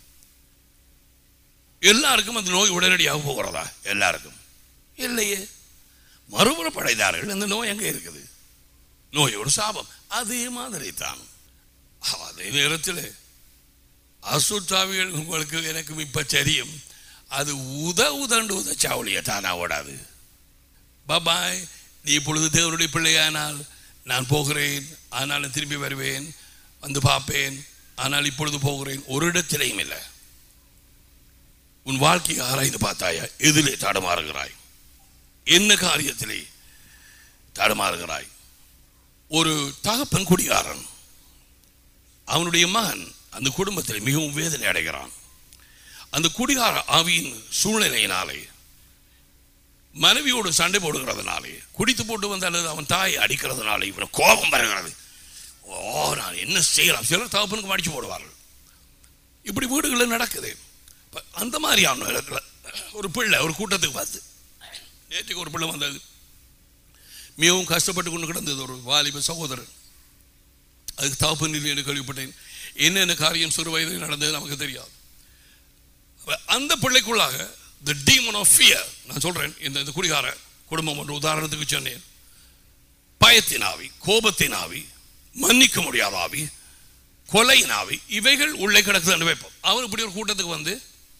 எல்லாருக்கும் அந்த நோய் உடனடியாக போகிறதா எல்லாருக்கும் இல்லையே மறுபுறம் படைத்தார்கள் அந்த நோய் எங்கே இருக்குது நோயோடு சாபம் அதே மாதிரி தான் அதே நேரத்தில் அசுத்தாவிகள் உங்களுக்கு எனக்கும் இப்ப தெரியும் அது உத உதண்டு உத சாவலிய தானா ஓடாது பாபாய் நீ இப்பொழுது தேவனுடைய பிள்ளையானால் நான் போகிறேன் ஆனாலும் திரும்பி வருவேன் வந்து பார்ப்பேன் ஆனால் இப்பொழுது போகிறேன் ஒரு இடத்திலையும் இல்லை உன் வாழ்க்கையை ஆராய்ந்து பார்த்தாயா எதிலே தடமாறுகிறாய் என்ன காரியத்திலே தடமாறுகிறாய் ஒரு தகப்பன் குடிகாரன் அவனுடைய மகன் அந்த குடும்பத்தில் மிகவும் வேதனை அடைகிறான் அந்த குடிகார ஆவியின் சூழ்நிலையினாலே மனைவியோடு சண்டை போடுகிறதுனாலே குடித்து போட்டு வந்த அல்லது அவன் தாயை அடிக்கிறதுனால இவனை கோபம் வருகிறது ஓ நான் என்ன செய்யலாம் சிலர் தகப்பனுக்கு மடிச்சு போடுவார்கள் இப்படி வீடுகளில் நடக்குது இப்ப அந்த மாதிரியான இடத்துல ஒரு பிள்ளை ஒரு கூட்டத்துக்கு பார்த்து நேற்றுக்கு ஒரு பிள்ளை வந்தது மிகவும் கஷ்டப்பட்டு கொண்டு கிடந்தது ஒரு வாலிப சகோதரன் அதுக்கு தகப்பன் இல்லை என்று கேள்விப்பட்டேன் என்னென்ன காரியம் சிறு வயதில் நடந்தது நமக்கு தெரியாது அப்ப அந்த பிள்ளைக்குள்ளாக த டீமன் ஆஃப் ஃபியர் நான் சொல்றேன் இந்த இந்த குடிகார குடும்பம் ஒன்று உதாரணத்துக்கு சொன்னேன் பயத்தின் ஆவி கோபத்தின் ஆவி மன்னிக்க முடியாத ஆவி கொலையின் ஆவி இவைகள் உள்ளே கிடக்குதுன்னு வைப்போம் அவர் இப்படி ஒரு கூட்டத்துக்கு வந்து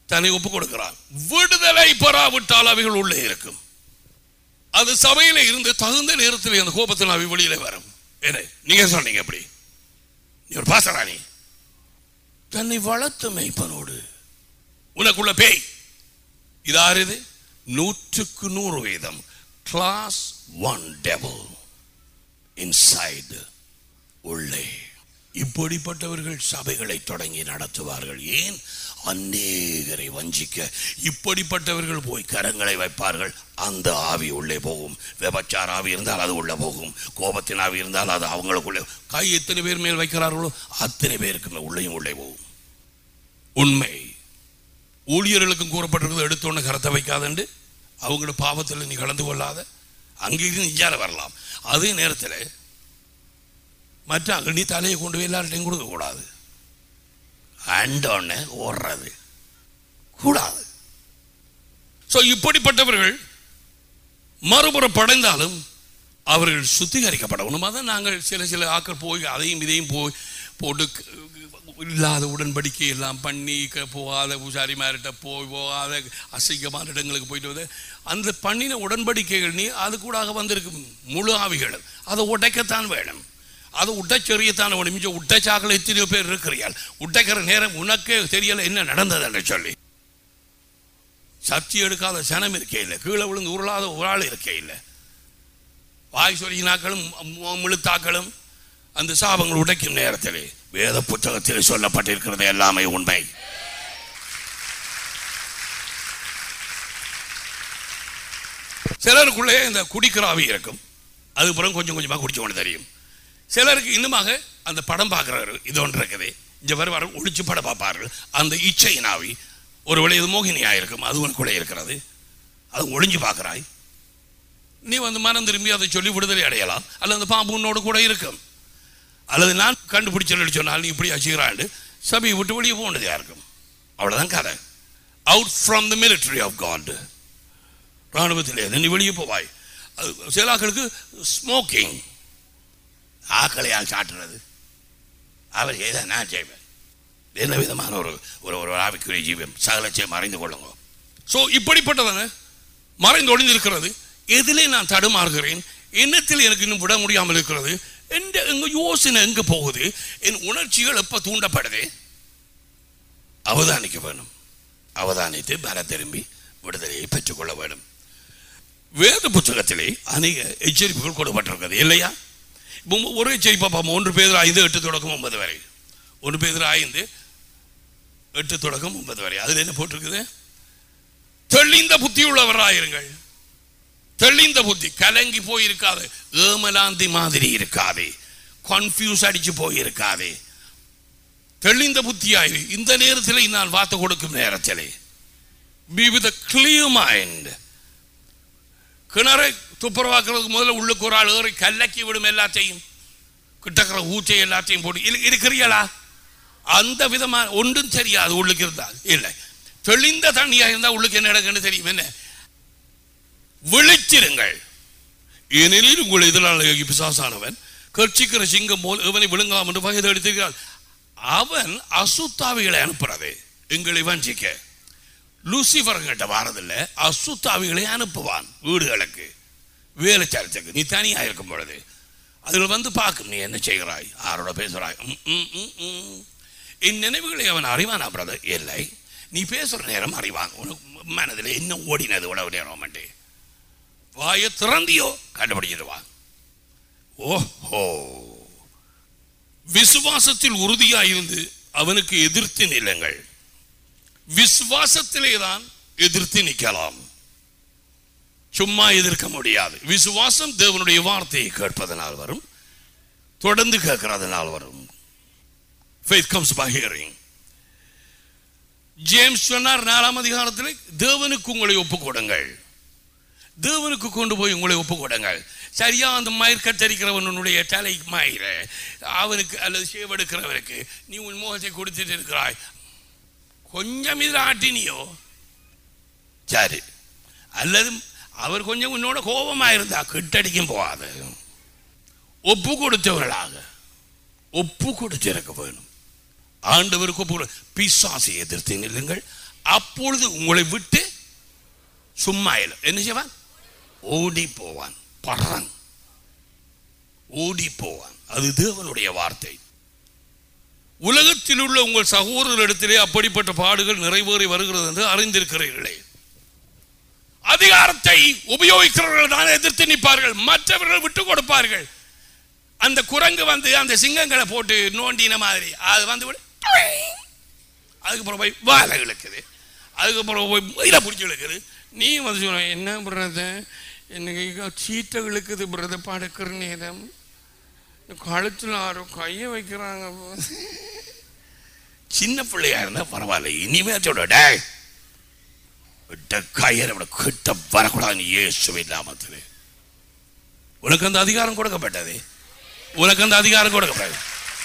தன்னை ஒப்பு கொடுக்கிறான் விடுதலை பெறாவிட்டால் அவைகள் உள்ளே இருக்கும் அது சபையில இருந்து தகுந்த நேரத்தில் அந்த கோபத்தில் அவை வெளியில வரும் என்ன நீங்க சொன்னீங்க எப்படி நீ ஒரு பாசரா நீ தன்னை வளர்த்த மெய்ப்பனோடு உனக்குள்ள பேய் இது ஆறு இது நூற்றுக்கு நூறு வீதம் கிளாஸ் ஒன் டெவல் இன்சைடு உள்ளே இப்படிப்பட்டவர்கள் சபைகளை தொடங்கி நடத்துவார்கள் ஏன் அநேகரை வஞ்சிக்க இப்படிப்பட்டவர்கள் போய் கரங்களை வைப்பார்கள் அந்த ஆவி உள்ளே போகும் விபச்சார ஆவி இருந்தால் அது உள்ளே போகும் கோபத்தின் ஆவி இருந்தால் அது அவங்களுக்குள்ளே கை எத்தனை பேர் மேல் வைக்கிறார்களோ அத்தனை பேருக்கு மேல் உள்ளேயும் உள்ளே போகும் உண்மை ஊழியர்களுக்கும் கூறப்பட்டிருக்கிறது எடுத்தோன்னு கரத்தை வைக்காதண்டு அவங்களோட பாவத்தில் நீ கலந்து கொள்ளாத அங்கிருந்து இஞ்சால வரலாம் அதே நேரத்தில் மற்ற அங்க நீ தலையை கொண்டு போய் எல்லார்ட்டையும் கொடுக்க கூடாது அண்டோன்னு ஓடுறது கூடாது ஸோ இப்படிப்பட்டவர்கள் மறுபுறம் படைந்தாலும் அவர்கள் சுத்திகரிக்கப்படணும் அதான் நாங்கள் சில சில ஆக்கள் போய் அதையும் இதையும் போய் போட்டு க- இல்லாத உடன்படிக்கை எல்லாம் பண்ணி க- போகாத பூசாரிமார்கிட்ட போய் போகாத அசிங்கமான இடங்களுக்கு போயிட்டு வந்து அந்த பண்ணின உடன்படிக்கைகள் நீ அது கூட வந்திருக்கும் முழு ஆவிகள் அதை உடைக்கத்தான் வேணும் அதை உடைச்செறியத்தான் வேணும் மிச்சம் உடைச்சாக்கள் எத்தனையோ பேர் இருக்கிறீர்கள் உடைக்கிற நேரம் உனக்கே தெரியல என்ன நடந்தது என்று சொல்லி சர்ச்சை எடுக்காத சனம் இருக்கே இல்லை கீழே விழுந்து உருளாத ஒரு ஆள் இருக்கே இல்லை வாய் சொரியினாக்களும் முழுத்தாக்களும் அந்த சாபங்கள் உடைக்கும் நேரத்திலே வேத புத்தகத்தில் சொல்லப்பட்டிருக்கிறது எல்லாமே உண்மை சிலருக்குள்ளே இந்த குடிக்கிற ஆவி இருக்கும் அதுக்கப்புறம் கொஞ்சம் கொஞ்சமாக குடிச்சு கொண்டு தெரியும் சிலருக்கு இன்னுமாக அந்த படம் பார்க்குறவர் இது ஒன்று இருக்குது இங்கே வருவார் ஒளிச்சு படம் பார்ப்பார்கள் அந்த இச்சையின் ஆவி ஒருவேளை இது மோகினியாக இருக்கும் அது உனக்குள்ளே இருக்கிறது அது ஒளிஞ்சு பார்க்குறாய் நீ வந்து மனம் திரும்பி அதை சொல்லி விடுதலை அடையலாம் அல்லது அந்த பாம்பு உன்னோடு கூட இருக்கும் அல்லது நான் கண்டுபிடிச்சல் சொன்னால் நீ இப்படி வச்சுக்கிறாண்டு சபையை விட்டு வெளியே போக வேண்டியதாக இருக்கும் அவ்வளோதான் கதை out from the military of God ராணுவத்திலே நீ வெளியே போவாய் அது சில ஆக்களுக்கு ஸ்மோக்கிங் ஆக்களையால் சாட்டுறது அவர் செய்த நான் செய்வேன் என்ன விதமான ஒரு ஒரு ஒரு ஆவிக்குரிய ஜீவம் சகலச்சை மறைந்து கொள்ளுங்க ஸோ இப்படிப்பட்டவங்க மறைந்து ஒளிந்திருக்கிறது எதிலே நான் தடுமாறுகிறேன் எண்ணத்தில் எனக்கு இன்னும் விட முடியாமல் இருக்கிறது எந்த எங்க யோசனை எங்க போகுது என் உணர்ச்சிகள் எப்ப தூண்டப்படுது அவதானிக்க வேணும் அவதானித்து பல திரும்பி விடுதலையை பெற்றுக்கொள்ள வேண்டும் வேத புத்தகத்திலே அநேக எச்சரிப்புகள் கொடுக்கப்பட்டிருக்கிறது இல்லையா இப்போ ஒரு எச்சரிப்பா பார்ப்போம் ஒன்று பேர் ஐந்து எட்டு தொடக்கம் ஒன்பது வரை ஒன்று பேர் ஐந்து எட்டு தொடக்கம் ஒன்பது வரை அதில் என்ன போட்டிருக்குது தெளிந்த புத்தி உள்ளவராயிருங்கள் தெளிந்த புத்தி கலங்கி போயிருக்காது ஏமலாந்தி மாதிரி இருக்காது கன்ஃபியூஸ் அடிச்சு போயிருக்காது தெளிந்த புத்தியாயிரு இந்த நேரத்தில் நான் வார்த்தை கொடுக்கும் நேரத்திலே பி வித் கிளியர் மைண்ட் கிணறை துப்புரவாக்குறதுக்கு முதல்ல உள்ளுக்கு ஒரு ஆள் ஏறி கல்லக்கி விடும் எல்லாத்தையும் கிட்டக்கிற ஊச்சை எல்லாத்தையும் போட்டு இரு- இருக்கிறீங்களா அந்த விதமான ஒன்றும் தெரியாது உள்ளுக்கு இருந்தால் இல்லை தெளிந்த தண்ணியா இருந்தால் உள்ளுக்கு என்ன நடக்குன்னு தெரியும் என்ன விழிச்சிருங்கள் ஏனெனில் உங்கள் எதிராளி பிசாசானவன் கட்சிக்கிற சிங்கம் போல் இவனை விழுங்கலாம் என்று வகையில் எடுத்திருக்கிறார் அவன் அசுத்தாவிகளை அனுப்புறது எங்களை வஞ்சிக்க லூசிஃபர் கிட்ட வாரதில்ல அசுத்தாவிகளை அனுப்புவான் வீடுகளுக்கு வேலைச்சாரத்துக்கு நீ தனியாக இருக்கும் பொழுது அதில் வந்து பார்க்கும் நீ என்ன செய்கிறாய் யாரோட பேசுகிறாய் ம், ம், ம், ம். என் நினைவுகளை அவன் அறிவானா பிரதர் இல்லை நீ பேசுகிற நேரம் அறிவான் உனக்கு மனதில் என்ன ஓடினது உழவு நேரம் மண்டே வாயை திறந்தியோ கண்டுபிடிச்சிடுவான் ஓஹோ விசுவாசத்தில் உறுதியாயிருந்து அவனுக்கு எதிர்த்து நில்லுங்கள் விசுவாசத்திலே தான் எதிர்த்து நிற்கலாம் சும்மா எதிர்க்க முடியாது விசுவாசம் தேவனுடைய வார்த்தையை கேட்பதனால் வரும் தொடர்ந்து கேட்கறதுனால் வரும் faith comes by hearing James சொன்னார் நாலாம் அதிகாரத்தில் தேவனுக்கு உங்களை ஒப்புக் கொடுங்கள் தேவனுக்கு கொண்டு போய் உங்களை ஒப்புக் கொடுங்கள் சரியா அந்த மயிர் கத்தரிக்கிறவனுடைய தலை மயிர அவனுக்கு அல்லது சேவெடுக்கிறவனுக்கு நீ உன் முகத்தை கொடுத்துட்டு இருக்கிறாய் கொஞ்சம் இதில் ஆட்டினியோ சரி அல்லது அவர் கொஞ்சம் உன்னோட கோபமாக இருந்தா கிட்டடிக்கும் போகாது ஒப்பு கொடுத்தவர்களாக ஒப்பு கொடுத்திருக்க வேணும் ஆண்டவருக்கு ஒப்பு கொடு- பிசாசை எதிர்த்து நில்லுங்கள் அப்பொழுது உங்களை விட்டு சும்மா இல்லை என்ன செய்வான் ஓடி போவான் பறன் ஓடி போவான் அது தேவனுடைய வார்த்தை உலகத்தில் உள்ள உங்கள் சகோதரரிடத்திலே அப்படிப்பட்ட பாடுகள் நிறைவேறி வருகிறது என்று அறிந்திருக்கிறீர்களே அதிகாரத்தை உபயோகிக்கிறவர்கள் தான் எதிர்த்து நிற்பார்கள் மற்றவர்கள் விட்டு கொடுப்பார்கள் அந்த குரங்கு வந்து அந்த சிங்கங்களை போட்டு நோண்டின மாதிரி அது வந்து விட அதுக்கப்புறம் போய் வாழை இழுக்குது அதுக்கப்புறம் போய் மயில பிடிச்சி இழுக்குது நீ வந்து சொல்ல என்ன பிரத எனக்கு சீட்டை இழுக்குது பிரத படுக்கிற நேரம் கழுத்தில் யாரும் கையை வைக்கிறாங்க சின்ன பிள்ளையா இருந்தா பரவாயில்ல இனிமே சொல்ல டேய் விட்ட கையை விட கிட்ட வரக்கூடாது இயேசுவை நாமத்தில் உனக்கு அந்த அதிகாரம் கொடுக்கப்பட்டது உனக்கு அந்த அதிகாரம் கொடுக்கப்பட்டது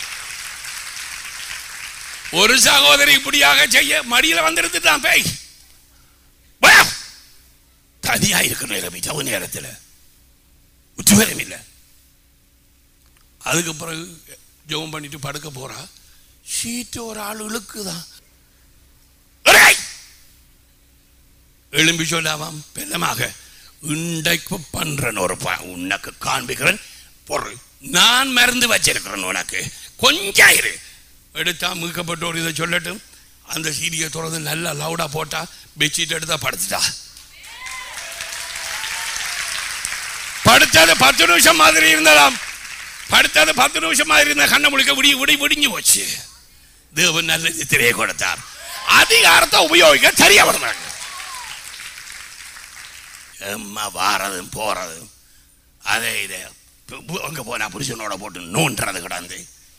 ஒரு சகோதரி இப்படியாக செய்ய மடியில வந்துருந்துட்டான் பேய் வா! தனியா இருக்கிற நேரம் ஜவு நேரத்தில் உச்சுவரம் இல்லை அதுக்கு பிறகு ஜெபம் பண்ணிட்டு படுக்க போறா சீட்டு ஒரு ஆள் இழுக்குதான் ஏய்! எழும்பி சொல்லாமாம் பெல்லமாக இன்றைக்கு பண்றேன் ஒரு ப- உனக்கு காண்பிக்கிறேன் பொருள் நான் மருந்து வச்சிருக்கிறேன் உனக்கு கொஞ்சம் இரு எடுத்தா மீட்கப்பட்ட ஒரு இதை சொல்லட்டும் அந்த சீடியை திறந்து நல்லா லவுடா போட்டா பெட்ஷீட் எடுத்தா படுத்துட்டா படுத்தது பத்து நிமிஷம் மாதிரி இருந்ததாம் படுத்தது பத்து நிமிஷம் மாதிரி இருந்த கண்ணை முழிக்க விடி விடி விடிஞ்சு போச்சு தேவன் நல்ல திரையை கொடுத்தார் அதிகாரத்தை உபயோகிக்க சரியா வருவாங்க எம்மா வாரதும் போறதும் அதே இதை அங்க போனா புருஷனோட போட்டு நோன்றது கிடந்து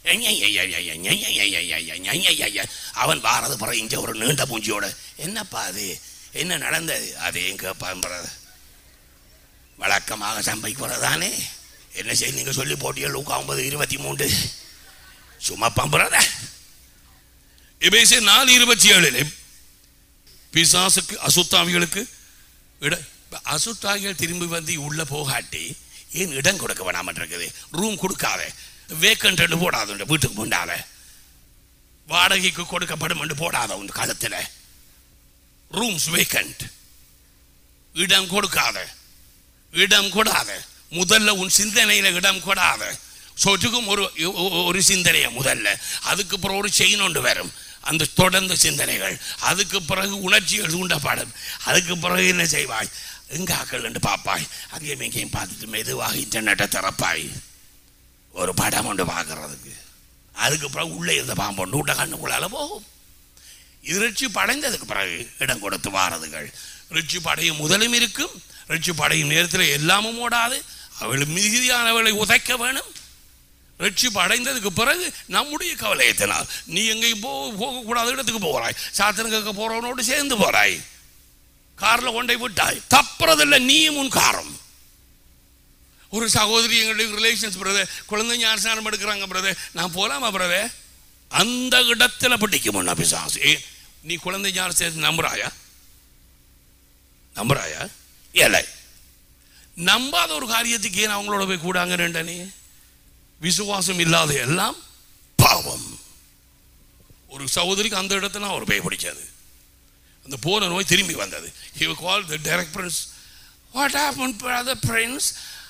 அவன் வாரது பிறகு இங்க ஒரு நீண்ட பூஞ்சியோட என்னப்பா அது என்ன நடந்தது அதையும் கேட்பான்றது வழக்கமாக சம்பைக்கிறதானே என்ன செய்ய நீங்க சொல்லி போட்டியல் ஒன்பது இருபத்தி மூன்று சும்மா பம்புறத எபேசிய நாலு இருபத்தி ஏழுல பிசாசுக்கு அசுத்தாவிகளுக்கு இட அசுத்தாவிகள் திரும்பி வந்து உள்ள போகாட்டி ஏன் இடம் கொடுக்க வேணாம இருக்குது ரூம் கொடுக்காத வேக்கண்ட் போடாத உன் வீட்டுக்கு முன்னால வாடகைக்கு கொடுக்கப்படும் என்று போடாத உன் கழுத்துல ரூம்ஸ் வேக்கண்ட் இடம் கொடுக்காத இடம் கொடாத முதல்ல உன் சிந்தனையில இடம் கொடாத சொட்டுக்கும் ஒரு ஒரு சிந்தனைய முதல்ல அதுக்கு பிறகு ஒரு செயின் ஒன்று வரும் அந்த தொடர்ந்த சிந்தனைகள் அதுக்கு பிறகு உணர்ச்சிகள் தூண்டப்படும் அதுக்கு பிறகு என்ன செய்வாய் எங்க ஆக்கள் என்று பார்ப்பாய் அங்கேயும் இங்கேயும் பார்த்துட்டு மெதுவாக இன்டர்நெட்டை திறப்பாய் ஒரு படம் ஒன்று பார்க்கறதுக்கு அதுக்கு பிறகு உள்ளே இருந்த பாம்பு நூட்ட கண்ணுக்குள்ளால போகும் இது ரிச்சி படைந்ததுக்கு பிறகு இடம் கொடுத்து வாரதுகள் ரிச்சி படையும் முதலும் இருக்கும் ரிச்சி படையும் நேரத்தில் எல்லாமும் ஓடாது அவள் மிகுதியானவளை உதைக்க வேணும் ரட்சிப்பு அடைந்ததுக்கு பிறகு நம்முடைய கவலையத்தினால் நீ எங்கேயும் போ போகக்கூடாத இடத்துக்கு போகிறாய் சாத்தன கேட்க போறவனோடு சேர்ந்து போறாய் கார்ல கொண்டை விட்டாய் தப்புறதில்லை நீயும் உன் காரம் ஒரு சகோதரி எங்களுடைய ரிலேஷன்ஸ் பிரதர் குழந்தை ஞானஸ்நானம் எடுக்கிறாங்க பிரதர் நான் போலாமா பிரதர் அந்த இடத்துல பிடிக்கும் ஒன்னா பிசாசு ஏ, நீ குழந்தை ஞானஸ்நானத்தை நம்புறாயா நம்புறாயா இல்லை நம்பாத ஒரு காரியத்துக்கு ஏன் அவங்களோட போய் கூடாங்க ரெண்டனே விசுவாசம் இல்லாத எல்லாம் பாவம் ஒரு சகோதரிக்கு அந்த இடத்துல அவர் பேய் பிடிச்சது அந்த போன நோய் திரும்பி வந்தது he was called the direct prince what happened brother prince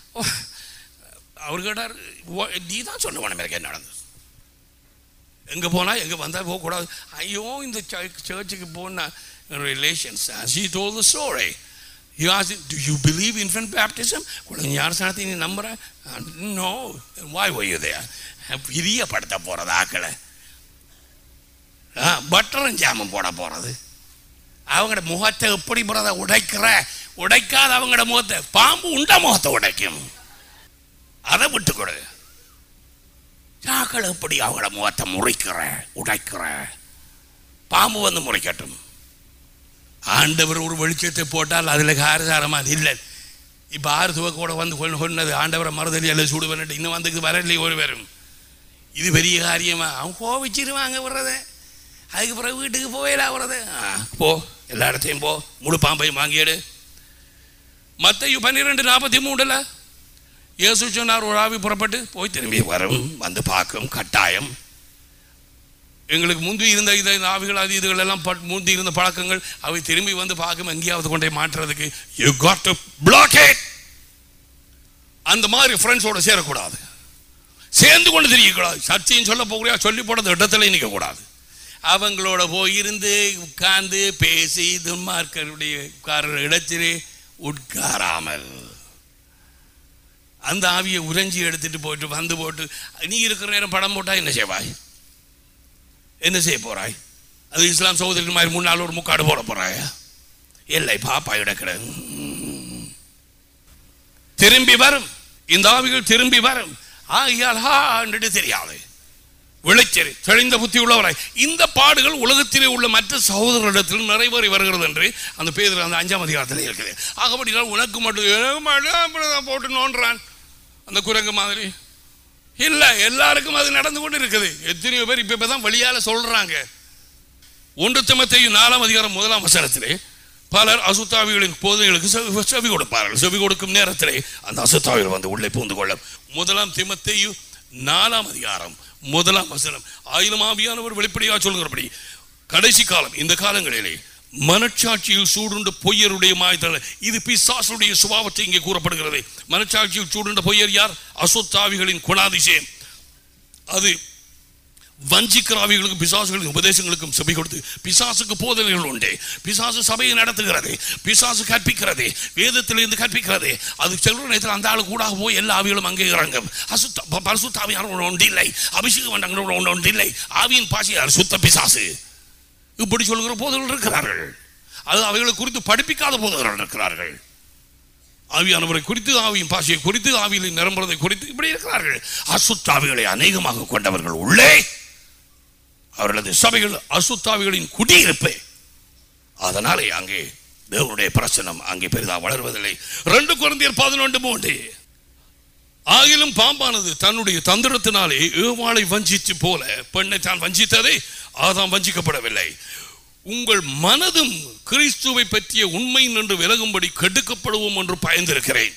அவர் கேட்டார் "What- நீ தான் சொன்ன உடனே எனக்கு என்ன நடந்தது எங்கே போனால் எங்கே வந்தால் போகக்கூடாது ஐயோ இந்த சர்ச்சுக்கு போன relations she told the story he asked do you believe infant baptism குழந்தை ஞானஸ்நானத்தை நீ நம்புற no why were you there பிரியப்படுத்த போகிறது ஆக்களை பட்டரும் ஜாமம் போட போகிறது அவங்களோட முகத்தை எப்படி போகிறத உடைக்கிற உடைக்காத அவங்களோட முகத்தை பாம்பு உண்ட முகத்தை உடைக்கும் அதை விட்டு கொடு சாக்கள் எப்படி அவங்களோட முகத்தை முறைக்கிற உடைக்கிற பாம்பு வந்து முறைக்கட்டும் ஆண்டவர் ஒரு வெளிச்சத்தை போட்டால் அதில் காரசாரமாக இல்லை இப்போ ஆறு துவக்க கூட வந்து கொண்டு கொண்டது ஆண்டவரை மறுதலி அல்லது சுடு பண்ணிட்டு இன்னும் வந்து வரலையே ஒரு பேரும் இது பெரிய காரியமா அவன் கோவிச்சிருவாங்க வர்றதை அதுக்கு பிறகு வீட்டுக்கு போயிடா வர்றது ஆ, போ எல்லா இடத்தையும் போ முழு பாம்பையும் வாங்கிடு மற்ற பன்னிரெண்டு நாற்பத்தி மூணுல இயேசு சொன்னார் ஒரு ஆவி புறப்பட்டு போய் திரும்பி வரும் வந்து பார்க்கும் கட்டாயம் எங்களுக்கு முந்தி இருந்த இதை இந்த ஆவிகள் அது இதுகள் எல்லாம் பட்- முந்தி இருந்த பழக்கங்கள் அவை திரும்பி வந்து பார்க்கும் எங்கேயாவது கொண்டே மாற்றுறதுக்கு you got to block it அந்த மாதிரி ஃப்ரெண்ட்ஸோட சேரக்கூடாது சேர்ந்து கொண்டு தெரியக்கூடாது சர்ச்சையும் சொல்ல போகிறியா சொல்லி போடுறது இடத்துல நிற்க கூடாது அவங்களோட போய் இருந்து உட்கார்ந்து பேசி துன்மார்க்கருடைய உட்கார இடத்திலே உட்காராமல் அந்த ஆவியை உறைஞ்சி எடுத்துட்டு போயிட்டு வந்து போட்டு நீ இருக்கிற நேரம் படம் போட்டா என்ன செய்வாய் என்ன செய்ய போறாய் அது இஸ்லாம் சகோதரி மாதிரி முன்னால் ஒரு முக்காடு போட போறாயா இல்லை பாப்பா இடக்கிட திரும்பி வரும் இந்த ஆவிகள் திரும்பி வரும் ஆகியால் ஹா என்று தெரியாது விளைச்சல் தெளிந்த புத்தி உள்ளவராய் இந்த பாடுகள் உலகத்திலே உள்ள மற்ற சகோதரரிடத்தில் நிறைவேறி வருகிறது என்று அந்த பேரில் அந்த அஞ்சாம் அதிகாரத்தில் இருக்குது ஆகப்படினால் உனக்கு மட்டும் எனக்கு மட்டும் அப்படிதான் போட்டு நோன்றான் அந்த குரங்கு மாதிரி இல்லை எல்லாருக்கும் அது நடந்து கொண்டு இருக்குது எத்தனையோ பேர் இப்போ தான் வழியால சொல்றாங்க ஒன்று தமத்தையும் நாலாம் அதிகாரம் முதலாம் வசனத்திலே பலர் அசுத்தாவிகளின் போதைகளுக்கு செவி- செவி கொடுப்பார்கள் செவி கொடுக்கும் நேரத்திலே அந்த அசுத்தாவிகள் வந்து உள்ளே பூந்து கொள்ளும் முதலாம் திமத்தையு நாலாம் அதிகாரம் முதலாம் வசனம் ஆயிரம் ஆவியானவர் வெளிப்படையாக சொல்கிறபடி கடைசி காலம் இந்த காலங்களிலே மனச்சாட்சியில் சூடுண்ட பொய்யருடைய மாயத்தல இது பிசாசுடைய சுபாவத்தை இங்கே கூறப்படுகிறது மனச்சாட்சியில் சூடுண்ட பொய்யர் யார் அசுத்தாவிகளின் குணாதிசயம் அது வஞ்சிக்கிற ஆவிகளுக்கும் பிசாசுகளுக்கும் உபதேசங்களுக்கும் செவி கொடுத்து பிசாசுக்கு போதனைகள் உண்டு பிசாசு சபையை நடத்துகிறது பிசாசு கற்பிக்கிறது வேதத்திலிருந்து கற்பிக்கிறது அது செல்ற நேரத்தில் அந்த ஆளு கூட போய் எல்லா ஆவிகளும் அங்கே இறங்கும் அசுத்த பரிசுத்த ஆவியான ஒன்று இல்லை அபிஷேகம் வேண்டாங்க ஒன்று ஒன்று இல்லை ஆவியின் பாசியார் சுத்த பிசாசு இப்படி சொல்கிற போதர்கள் இருக்கிறார்கள் அது அவைகளை குறித்து படிப்பிக்காத போதகர்கள் இருக்கிறார்கள் ஆவியானவரை குறித்து ஆவியின் பாசியை குறித்து ஆவியில் நிரம்புறதை குறித்து இப்படி இருக்கிறார்கள் அசுத்தாவிகளை அநேகமாக கொண்டவர்கள் உள்ளே அவர்களது சபைகள் அசுத்தாவிகளின் குடியிருப்பு அதனாலே அங்கே தேவனுடைய பிரசனம் அங்கே பெரிதாக வளர்வதில்லை ரெண்டு குழந்தையர் பதினொன்று மூன்று ஆகிலும் பாம்பானது தன்னுடைய தந்திரத்தினாலே ஏவாளை வஞ்சித்து போல பெண்ணை தான் வஞ்சித்ததே ஆதாம் வஞ்சிக்கப்படவில்லை உங்கள் மனதும் கிறிஸ்துவை பற்றிய உண்மை நின்று விலகும்படி கெடுக்கப்படுவோம் என்று பயந்திருக்கிறேன்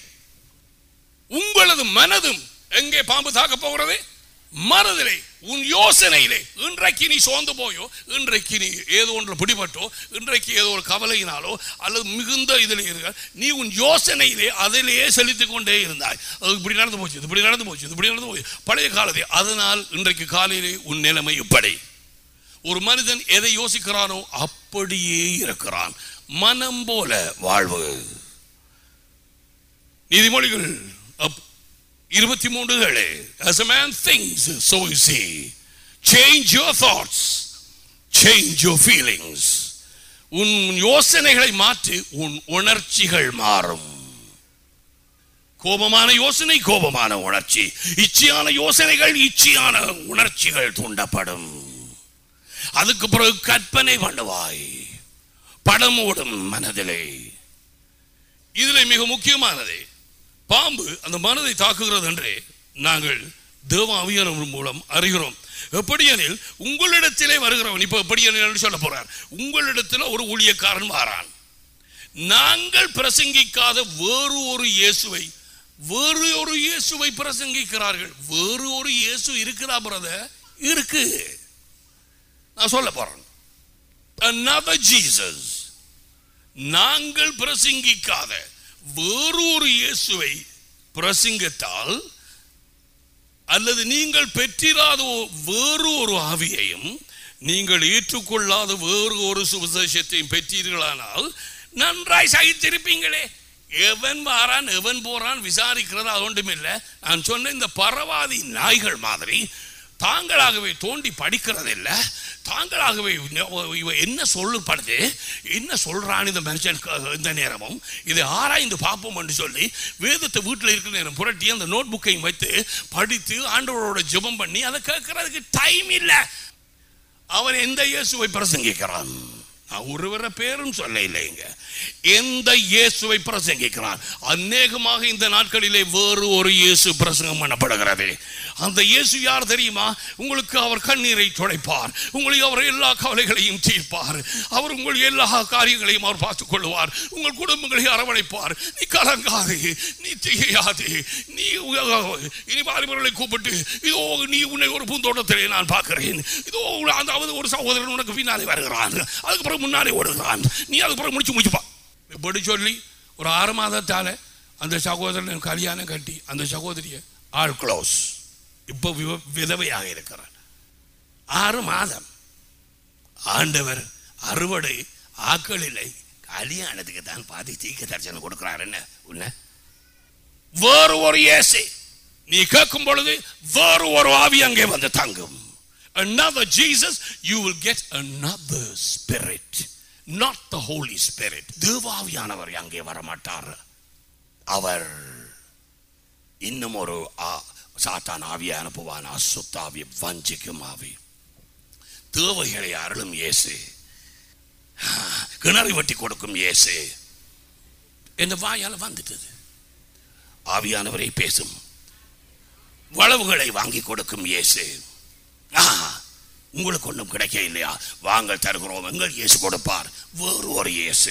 உங்களது மனதும் எங்கே பாம்பு தாக்க போகிறது மனதிலே உன் யோசனையிலே இன்றைக்கு நீ சோர்ந்து போயோ இன்றைக்கு நீ ஏதோ ஒன்று பிடிபட்டோ இன்றைக்கு ஏதோ ஒரு கவலையினாலோ அல்லது மிகுந்த இதில் இருக்க நீ உன் யோசனையிலே அதிலேயே செலுத்திக் கொண்டே இருந்தாய் அது இப்படி நடந்து போச்சு இது இப்படி நடந்து போச்சு இது இப்படி நடந்து போச்சு பழைய காலத்தை அதனால் இன்றைக்கு காலையிலே உன் நிலைமை இப்படி ஒரு மனிதன் எதை யோசிக்கிறானோ அப்படியே இருக்கிறான் மனம் போல வாழ்வு நீதிமொழிகள் அப்- இருபத்தி மூன்றுகளே as a man thinks so is he change your thoughts change your feelings உன் யோசனைகளை மாற்றி உன் உணர்ச்சிகள் மாறும் கோபமான யோசனை கோபமான உணர்ச்சி இச்சையான யோசனைகள் இச்சையான உணர்ச்சிகள் தூண்டப்படும் அதுக்கு பிறகு கற்பனை பண்ணுவாய் படம் ஓடும் மனதிலே இதிலே மிக முக்கியமானது பாம்பு அந்த மனதை தாக்குகிறது என்றே நாங்கள் தேவ அவியனம் மூலம் அறிகிறோம் எப்படியெனில் உங்களிடத்திலே வருகிறவன் இப்போ எப்படியெனில் சொல்ல போறார் உங்களிடத்தில் ஒரு ஊழியக்காரன் வாரான் நாங்கள் பிரசங்கிக்காத வேறு ஒரு இயேசுவை வேறு ஒரு இயேசுவை பிரசங்கிக்கிறார்கள் வேறு ஒரு இயேசு இருக்கிறா பிரதர் இருக்கு நான் சொல்ல போறேன் another Jesus நாங்கள் பிரசங்கிக்காத வேறு ஒரு இயேசுவை பிரசங்கித்தால் அல்லது நீங்கள் பெற்றிராத ஒ- வேறு ஒரு ஆவியையும் நீங்கள் ஏற்றுக்கொள்ளாத வேறு ஒரு சுவிசேஷத்தையும் பெற்றீர்களானால் நன்றாய் சகித்திருப்பீங்களே எவன் வாரான் எவன் போறான் விசாரிக்கிறது அது ஒன்றுமில்லை நான் சொன்ன இந்த பரவாதி நாய்கள் மாதிரி தாங்களாகவே தோண்டி படிக்கிறதில்ல தாங்களாகவே இவ என்ன சொல்லப்படுது என்ன சொல்றான் இந்த மனுஷன் க- இந்த நேரமும் இதை ஆராய்ந்து பார்ப்போம் என்று சொல்லி வேதத்தை வீட்டில் இருக்கிற நேரம் புரட்டி அந்த நோட் புக்கையும் வைத்து படித்து ஆண்டவரோட ஜெபம் பண்ணி அதை கேட்கறதுக்கு டைம் இல்லை அவன் எந்த இயேசுவை பிரசங்கிக்கிறான் நான் ஒருவர பேரும் சொல்ல இல்லைங்க எந்த இயேசுவை பிரசங்கிக்கிறார் அநேகமாக இந்த நாட்களிலே வேறு ஒரு இயேசு பிரசங்கம் பண்ணப்படுகிறது அந்த இயேசு யார் தெரியுமா உங்களுக்கு அவர் கண்ணீரை துடைப்பார் உங்களுக்கு அவர் எல்லா கவலைகளையும் தீர்ப்பார் அவர் உங்கள் எல்லா காரியங்களையும் அவர் பார்த்துக் கொள்வார் உங்கள் குடும்பங்களை அரவணைப்பார் நீ கலங்காதே நீ செய்யாதே நீ இனி வாலிபர்களை கூப்பிட்டு இதோ நீ உன்னை ஒரு பூந்தோட்டத்திலே நான் பார்க்கிறேன் இதோ அதாவது ஒரு சகோதரன் உனக்கு பின்னாலே வருகிறான் அதுக்கு பிறகு முன்னாலே ஓடுகிறான் நீ அதுக்கு பிறகு முடிச்சு முடிச்சுப்பா இப்படி சொல்லி ஒரு ஆறு மாதத்தால அந்த சகோதரன் கல்யாணம் கட்டி அந்த சகோதரியை ஆள் க்ளோஸ் இப்போ விவ- விதவையாக இருக்கிறார் ஆறு மாதம் ஆண்டவர் அறுவடை ஆக்கள் இல்லை கல்யாணத்துக்கு தான் பாதி தீக்க தரிசனம் கொடுக்கிறார் என்ன உன்ன வேறு ஒரு இயேசு நீ கேட்கும் பொழுது வேறு ஒரு ஆவி அங்கே வந்து தங்கும் another Jesus you will get another spirit not the holy spirit தேவாவியானவர் அங்கே வரமாட்டார் அவர் இன்னும் ஒரு ஆ- சாத்தான் ஆவியை அனுப்புவான் அசுத்தாவி வஞ்சிக்கும் ஆவி தேவைகளை அருளும் இயேசு கிணறு வெட்டி கொடுக்கும் இயேசு இந்த வாயால் வந்துட்டது ஆவியானவரை பேசும் வளவுகளை வாங்கி கொடுக்கும் இயேசு ஆ, உங்களுக்கு ஒன்றும் கிடைக்க இல்லையா வாங்கள் தருகிறோம் எங்கள் இயேசு கொடுப்பார் வேறு ஒரு இயேசு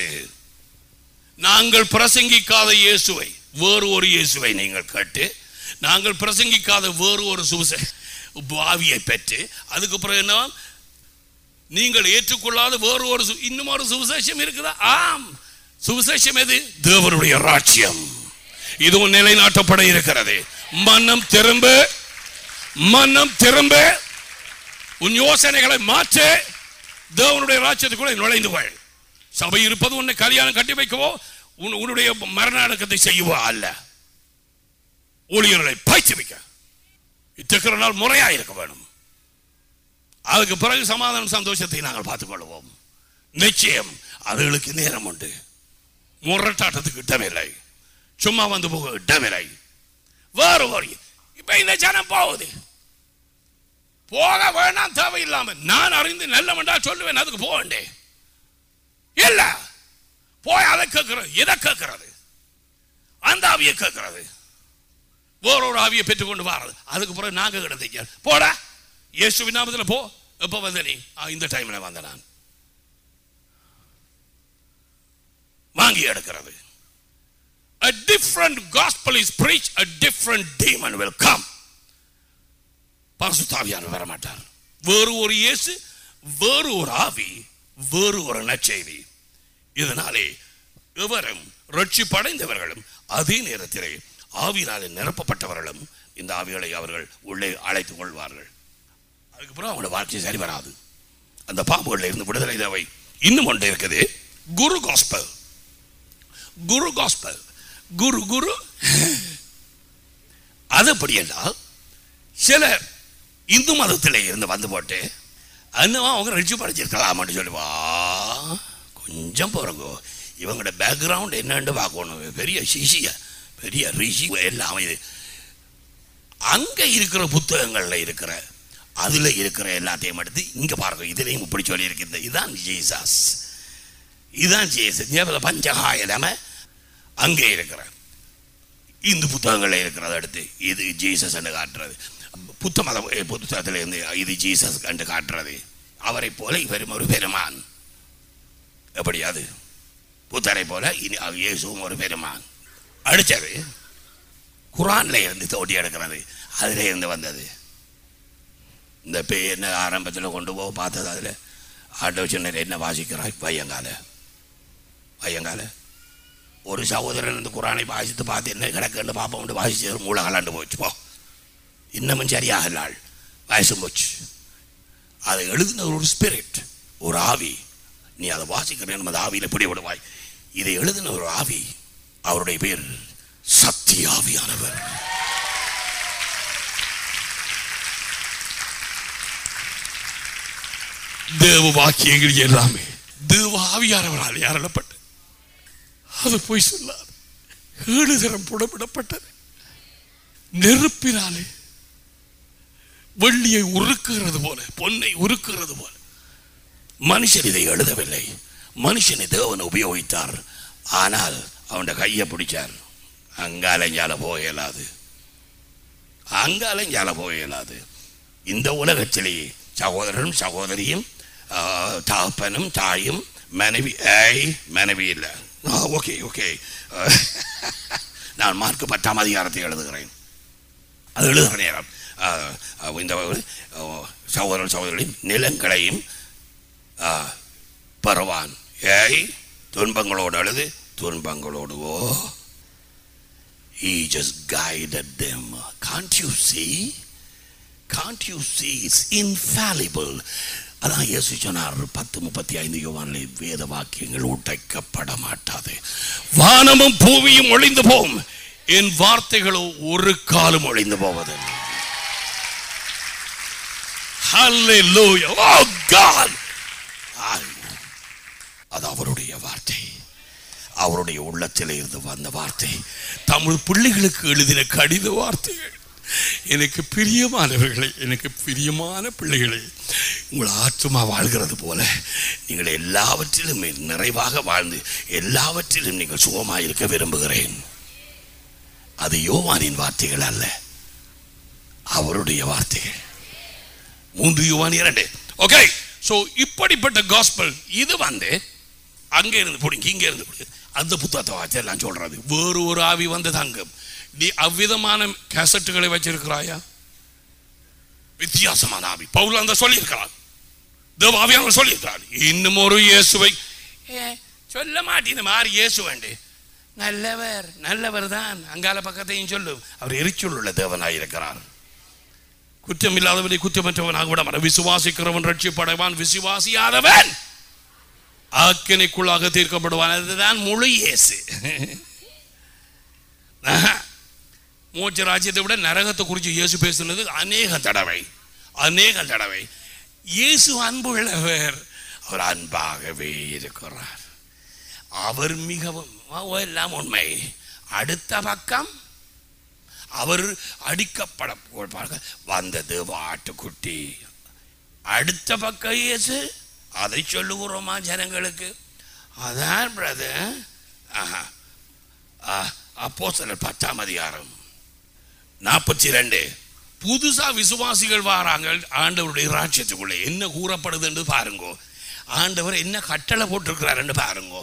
நாங்கள் பிரசங்கிக்காத இயேசுவை வேறு ஒரு இயேசுவை நீங்கள் கேட்டு நாங்கள் பிரசங்கிக்காத வேறு ஒரு சுவிசே ஆவியை பெற்று அதுக்கு பிறகு என்ன நீங்கள் ஏற்றுக்கொள்ளாத வேறு ஒரு சு- இன்னும் ஒரு சுவிசேஷம் இருக்குதா ஆம் சுவிசேஷம் எது தேவனுடைய ராட்சியம் இதுவும் நிலைநாட்டப்பட இருக்கிறது மன்னம் திரும்ப மன்னம் திரும்ப உன் யோசனைகளை மாற்ற தேவனுடைய ராஜ்யத்துக்குள்ளே நுழைந்து கொள் சபை இருப்பது உன்னை கல்யாணம் கட்டி வைக்கவோ உன் உன்னுடைய மரண அடக்கத்தை செய்யவோ அல்ல ஊழியர்களை பயிற்றுவிக்க இத்தக்கிற நாள் முறையா இருக்க வேணும் அதுக்கு பிறகு சமாதானம் சந்தோஷத்தை நாங்கள் பார்த்துக் கொள்வோம் நிச்சயம் அதுகளுக்கு நேரம் உண்டு முரட்டாட்டத்துக்கு இடமில்லை சும்மா வந்து போக இடமில்லை வேறு ஒரு இப்ப இந்த ஜனம் போகுது போக வேணாம் தேவையில்லாம நான் அறிந்து நல்லவன்டா சொல்லுவேன் அதுக்கு போக வேண்டே இல்ல போய் அதை கேட்கிறது இதை கேட்கிறது அந்த ஆவியை கேட்கிறது வேற ஒரு ஆவியை பெற்றுக்கொண்டு வர்றது அதுக்கு பிறகு நாங்க கிடந்தீங்க போடா இயேசு நாமத்தில் போ எப்ப வந்த நீ ஆ, இந்த டைம்ல வந்த நான் வாங்கி எடுக்கிறது a different gospel is preached a different demon will come பரிசுத்தாவியானவர் வர மாட்டார் வேறு ஒரு இயேசு வேறு ஒரு ஆவி வேறு ஒரு நற்செய்தி இதனாலே எவரும் ரட்சிப்படைந்தவர்களும் அதே நேரத்திலே ஆவியினாலே நிரப்பப்பட்டவர்களும் இந்த ஆவிகளை அவர்கள் உள்ளே அழைத்துக் கொள்வார்கள் அதுக்கப்புறம் அவங்களோட வாழ்க்கை சரி வராது அந்த பாம்புகளில் இருந்து விடுதலை தேவை இன்னும் ஒன்று இருக்குது குரு காஸ்பல் குரு காஸ்பல் குரு குரு அது அப்படி என்றால் சிலர் இந்து மதத்தில் இருந்து வந்து போட்டு அண்ணா அவங்க ரட்சி படிச்சிருக்கலாமான்னு சொல்லுவா கொஞ்சம் போறங்கோ இவங்களோட பேக்ரவுண்ட் என்னன்னு பார்க்கணும் பெரிய சிசிய பெரிய ரிஷி எல்லாம் இது அங்க இருக்கிற புத்தகங்கள்ல இருக்கிற அதுல இருக்கிற எல்லாத்தையும் எடுத்து இங்க பாருங்க இதுலயும் இப்படி சொல்லி இருக்குது இதுதான் ஜீசஸ் இதுதான் ஜீசஸ் ஞாபக பஞ்சகாயலம அங்கே இருக்கிற இந்து புத்தகங்களில் இருக்கிறத எடுத்து இது ஜீசஸ் என்று காட்டுறது புத்த மத புத்தகத்தில் இருந்து இது ஜீசஸ் என்று காட்டுறது அவரை போல இவரும் ஒரு பெருமான் எப்படி அது புத்தரை போல இனி அவர் இயேசுவும் ஒரு பெருமான் அடிச்சது குரான்ல இருந்து தோண்டி எடுக்கிறது அதுல இருந்து வந்தது இந்த பே என்ன ஆரம்பத்தில் கொண்டு போக பார்த்தது அதில் ஆண்டவர் சொன்னார் என்ன வாசிக்கிறாய் பையங்கால பையங்கால ஒரு சகோதரன் இந்த குரானை வாசித்து பார்த்து என்ன கிடக்குன்னு பார்ப்போம் வாசிச்சு மூளை கலாண்டு போச்சு போ இன்னமும் சரியாகலாள் வயசும் போச்சு அதை எழுதின ஒரு ஸ்பிரிட் ஒரு ஆவி நீ அதை வாசிக்கிறேன் அந்த ஆவியில் பிடி விடுவாய் இதை எழுதின ஒரு ஆவி அவருடைய பேர் சக்தி ஆவியானவர் தேவ வாக்கியங்கள் எல்லாமே தேவ ஆவியானவரால் யாரிடப்பட்டு அது போய் சொல்லார் ஏழு தரம் புடமிடப்பட்டது நெருப்பினாலே வெள்ளியை உருக்குகிறது போல பொன்னை உருக்குகிறது போல மனுஷன் இதை எழுதவில்லை மனுஷனை தேவன் உபயோகித்தார் ஆனால் அவன் கையை பிடிச்சார் அங்காலஞ்சால போக இயலாது அங்காலஞ்சால போக இயலாது இந்த உலகத்திலே சகோதரனும் சகோதரியும் ஆ, தகப்பனும் தாயும் மனைவி ஏய் மனைவி இல்லை ஓகே ஓகே நான் மார்க் பத்தாம் அதிகாரத்தை எழுதுகிறேன் அது எழுதுகிற நேரம் ஆ, ஆ, இந்த ஆ, சகோதரன் சகோதரிகளின் நிலங்களையும் ஆ, பெறுவான் ஏய் துன்பங்களோடு அழுது துன்பங்களோடு ஓ He just guided them. Can't you see? Can't you see? It's infallible. அதான் இயேசு சொன்னார் பத்து முப்பத்தி ஐந்து யோவானிலே வேத வாக்கியங்கள் உடைக்கப்பட மாட்டாது வானமும் பூமியும் ஒளிந்து போகும் என் வார்த்தைகளோ ஒரு காலம் ஒளிந்து போவதில்லை Hallelujah. Oh God. அது அவருடைய வார்த்தை அவருடைய உள்ளத்தில் இருந்து வந்த வார்த்தை தமிழ் பிள்ளைகளுக்கு எழுதின கடித வார்த்தைகள் எனக்கு பிரியமானவர்களை எனக்கு பிரியமான பிள்ளைகளை உங்கள் ஆற்றுமா வாழ்கிறது போல நீங்கள் எல்லாவற்றிலும் நிறைவாக வாழ்ந்து எல்லாவற்றிலும் நீங்கள் சுகமாக இருக்க விரும்புகிறேன் அது யோவானின் வார்த்தைகள் அல்ல அவருடைய வார்த்தைகள் மூன்று யோவான் இரண்டு ஓகே ஸோ இப்படிப்பட்ட காஸ்பல் இது வந்து அங்கே இருந்து பிடிங்க இங்கே இருந்து பிடிங்க அந்த புத்தகத்தை வாசி எல்லாம் சொல்றது வேறு ஒரு ஆவி வந்து தங்கும் நீ அவ்விதமான கேசட்டுகளை வச்சிருக்கிறாயா வித்தியாசமான ஆவி பவுல் அந்த சொல்லியிருக்கிறான் தேவ ஆவியானவர் சொல்லியிருக்கிறார் இன்னும் ஒரு இயேசுவை ஏ, சொல்ல மாட்டேன் மாறி இயேசு வேண்டு நல்லவர் நல்லவர் தான் அங்கால பக்கத்தையும் சொல்லு அவர் எரிச்சல் உள்ள தேவனாயிருக்கிறார் குற்றம் இல்லாதவனை குற்றமற்றவனாக விட மாட்டான் விசுவாசிக்கிறவன் ரட்சிப்படைவான் விசுவாசியாதவன் ஆக்கினைக்குள்ளாக தீர்க்கப்படுவான் அதுதான் முழு இயேசு ஆஹா. மோட்ச ராஜ்யத்தை விட நரகத்தை குறித்து இயேசு பேசுனது அநேக தடவை அநேக தடவை இயேசு அன்புள்ளவர் அவர் அன்பாகவே இருக்கிறார் அவர் மிகவும் ஓ, எல்லாம் உண்மை அடுத்த பக்கம் அவர் அடிக்கப்பட போக வந்தது வாட்டுக்குட்டி அடுத்த பக்கம் இயேசு அதை சொல்லுகிறோமா ஜனங்களுக்கு அதான் பிரதர் ஆஹா அப்போ சிலர் பத்தாம் அதிகாரம் நாற்பத்தி ரெண்டு புதுசா விசுவாசிகள் வாராங்க ஆண்டவருடைய ராட்சியத்துக்குள்ளே என்ன கூறப்படுது என்று பாருங்கோ ஆண்டவர் என்ன கட்டளை போட்டிருக்கிறார் பாருங்கோ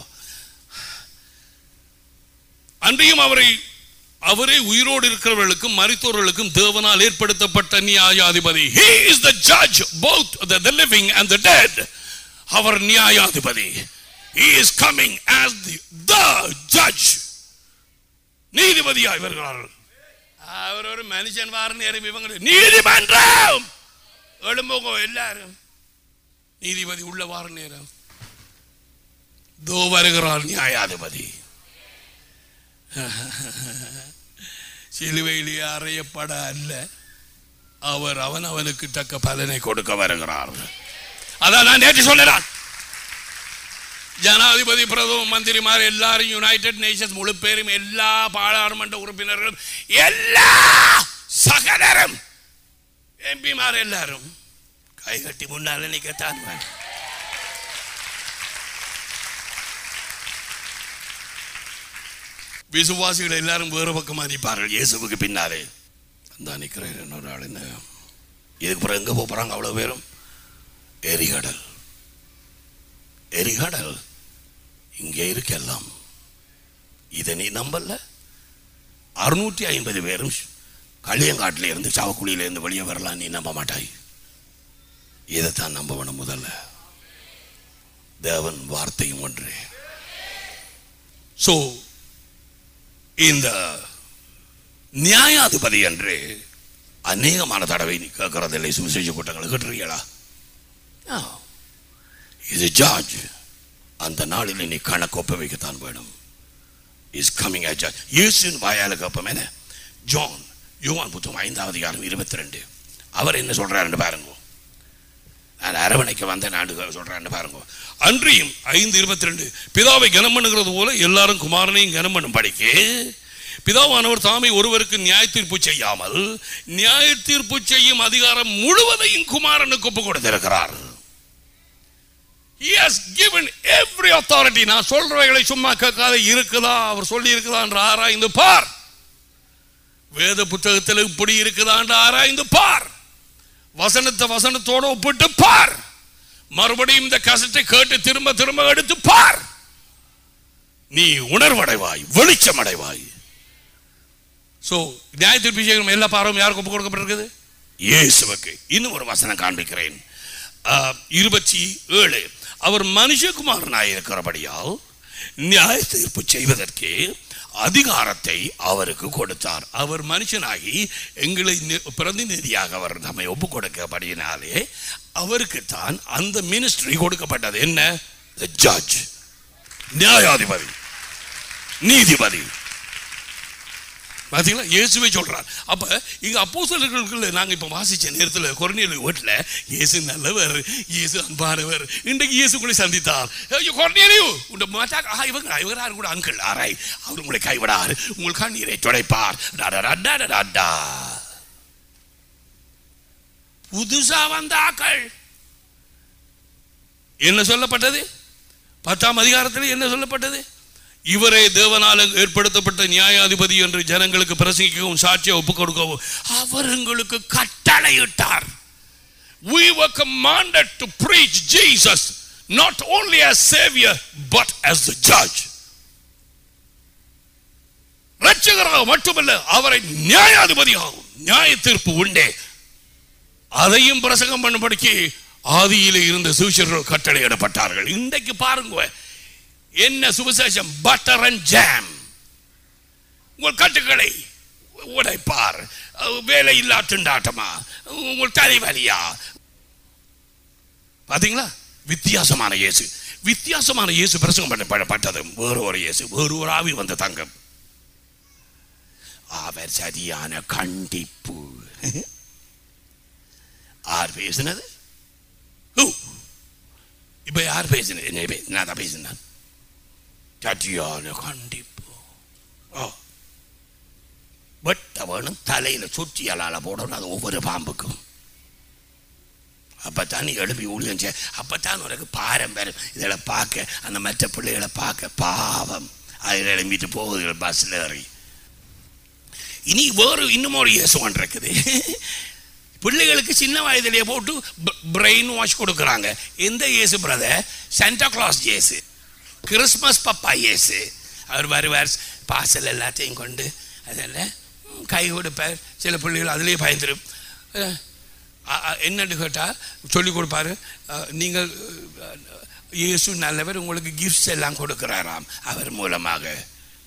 அன்றையும் அவரை அவரே உயிரோடு இருக்கிறவர்களுக்கும் மரித்தோர்களுக்கும் தேவனால் ஏற்படுத்தப்பட்ட நியாயாதிபதி he is the judge both the, the living and the dead அவர் நியாயாதிபதி he is coming as the, the judge நீதிபதியாய் வருகிறார்கள் அவர் ஒரு மனுஷன் வார நேரம் இவங்க நீதிமன்றம் எழும்புங்க எல்லாரும் நீதிபதி உள்ள வார நேரம் தோ வருகிறார் நியாயாதிபதி சிலுவையிலே அறையப்பட அல்ல அவர் அவன் அவனுக்கு தக்க பலனை கொடுக்க வருகிறார் அதான் நான் நேற்று சொல்லுறான் ஜனாதிபதி பிரதம மந்திரிமார் எல்லாரும் யுனைடெட் நேஷன்ஸ் முழு பேரும் எல்லா பாராளுமன்ற உறுப்பினர்களும் எல்லா சகலரும் எம்பிமார் எல்லாரும் கை கட்டி முன்னால் நிற்கத்தான் வேணும் விசுவாசிகள் எல்லாரும் வேறு பக்கமா நிற்பார்கள் இயேசுவுக்கு பின்னாலே அந்த நிற்கிறேன் இன்னொரு ஆள் என்ன இதுக்கு பிறகு எங்கே போகிறாங்க அவ்வளோ பேரும் எரிகடல் எரிகடல் இங்கே இருக்கலாம் இதை நீ நம்பல அறுநூற்றி ஐம்பது பேரும் களியங்காட்டில இருந்து சாவக்குழியில இருந்து வெளியே வரலாம் நீ நம்ப மாட்டாய் இதைத்தான் நம்ப வேணும் முதல்ல தேவன் வார்த்தையும் ஒன்று ஸோ இந்த நியாயாதிபதி என்று அநேகமான தடவை நீ கேட்கறதில்லை சுவிசேஷ கூட்டங்களை கேட்டுறீங்களா இது ஜார்ஜ் அந்த நாளில் நீ கணக்கு ஒப்ப வைக்கத்தான் வேணும் இஸ் கமிங் ஆ ஜார்ஜ் இயேசுவின் வாயால கேட்போம் என்ன ஜான் யோவான் புத்தகம் ஐந்தாவது அதிகாரம் இருபத்தி ரெண்டு அவர் என்ன சொல்றாருன்னு பாருங்க நான் அரவணைக்கு வந்த நாடு சொல்றேன்னு பாருங்க அன்றியும் ஐந்து இருபத்தி ரெண்டு பிதாவை கனம் பண்ணுகிறது போல எல்லாரும் குமாரனையும் கனம் பண்ணும் படிக்கு பிதாவானவர் தாமே ஒருவருக்கு நியாய தீர்ப்பு செய்யாமல் நியாய தீர்ப்பு செய்யும் அதிகாரம் முழுவதையும் குமாரனுக்கு ஒப்பு கொடுத்திருக்கிறார் He has given every authority நான் சொல்றவைகளை சும்மா கேட்காத இருக்குதா அவர் சொல்லி இருக்குதா என்று ஆராய்ந்து பார் வேத புத்தகத்தில் இப்படி இருக்குதா என்று ஆராய்ந்து பார் வசனத்தை வசனத்தோட ஒப்பிட்டு பார் மறுபடியும் இந்த கசட்டை கேட்டு திரும்ப திரும்ப எடுத்து பார் நீ உணர்வடைவாய் வெளிச்சம் அடைவாய் சோ நியாய தீர்ப்பு எல்லா பாரம் யாருக்கு ஒப்பு கொடுக்கப்பட்டிருக்குது இயேசுவுக்கு இன்னும் ஒரு வசனம் காண்பிக்கிறேன் ஆஹ், இருபத்தி ஏழு அவர் மனுஷகுமாரனாய் இருக்கிறபடியால் நியாய தீர்ப்பு செய்வதற்கு அதிகாரத்தை அவருக்கு கொடுத்தார் அவர் மனுஷனாகி எங்களை நி- பிரதிநிதியாக அவர் நம்மை ஒப்பு கொடுக்கப்படினாலே அவருக்கு தான் அந்த மினிஸ்ட்ரி கொடுக்கப்பட்டது என்ன ஜட்ஜ் நியாயாதிபதி நீதிபதி பாத்தீங்களா இயேசுவே சொல்றார் அப்ப இங்க அப்போஸ்தலர்களுக்குள்ள நாங்க இப்ப வாசிச்ச நேரத்துல கொர்நேலியு வீட்டுல இயேசு நல்லவர் இயேசு அன்பானவர் இன்றைக்கு இயேசு உங்களை சந்தித்தார் ஐயோ கொர்நேலியு உங்க மாட்டா ஆ இவங்க இவர் யாரு கூட அங்கிள் ஆராய் அவர் உங்களை கைவிடார் உங்கள் கண்ணீரை துடைப்பார் டா, டா, டா, டா, டா, டா, டா. புதுசா வந்த ஆக்கள் என்ன சொல்லப்பட்டது பத்தாம் அதிகாரத்தில் என்ன சொல்லப்பட்டது இவரே தேவனால் ஏற்படுத்தப்பட்ட நியாயாதிபதி என்று ஜனங்களுக்கு பிரசங்கிக்கவும் சாட்சியை ஒப்புக் கொடுக்கவும் அவர் எங்களுக்கு கட்டளையிட்டார் we were commanded to preach Jesus not only as savior but as the judge ரட்சகராக மட்டுமல்ல அவரை நியாயாதிபதியாகும் நியாய தீர்ப்பு உண்டே அதையும் பிரசங்கம் பண்ணும்படிக்கு ஆதியிலே இருந்த சூஷர்கள் கட்டளையிடப்பட்டார்கள் இன்றைக்கு பாருங்க என்ன சுவிசேஷம் பட்டர் அண்ட் ஜாம் உங்கள் கட்டுக்களை உடைப்பார் அஹ், வேலை இல்லா திண்டாட்டமா உங்கள் தலைவலியா பாத்தீங்களா வித்தியாசமான இயேசு வித்தியாசமான இயேசு பிரசங்கம் பண்ணப்பட்டது வேறு ஒரு இயேசு வேறு ஒரு ஆவி வந்த தங்கம் அவர் சரியான கண்டிப்பு யார் பேசினது Who? இப்ப யார் பேசினது என்ன பே- நான் தான் பேசினேன் சரியான கண்டிப்பு ஓ வெட்ட வேணும் தலையில சுற்றி அலால போடணும் அது ஒவ்வொரு பாம்புக்கும் அப்பத்தான் நீ எழுப்பி ஊழியம் செய்ய அப்பத்தான் உனக்கு பாரம் வரும் இதில் பார்க்க அந்த மற்ற பிள்ளைகளை பார்க்க பாவம் அதில் எழும்பிட்டு போகுது பஸ்ஸில் ஏறி இனி வேறு இன்னும் ஒரு இயேசுவன் இருக்குது பிள்ளைகளுக்கு சின்ன வயதிலேயே போட்டு பிரெயின் வாஷ் கொடுக்குறாங்க எந்த இயேசு பிரதர் சாண்டா கிளாஸ் இயேசு கிறிஸ்மஸ் பப்பா இயேசு அவர் வருவார் பாசல் எல்லாத்தையும் கொண்டு அதில் ம், கை கொடுப்பார் சில பிள்ளைகள் அதிலே பயந்துடும் அஹ், அ- அ- என்னன்னு கேட்டால் சொல்லிக் கொடுப்பாரு அஹ், நீங்கள் அஹ், இயேசு நல்லவர் உங்களுக்கு கிஃப்ட்ஸ் எல்லாம் கொடுக்கிறாராம் அவர் மூலமாக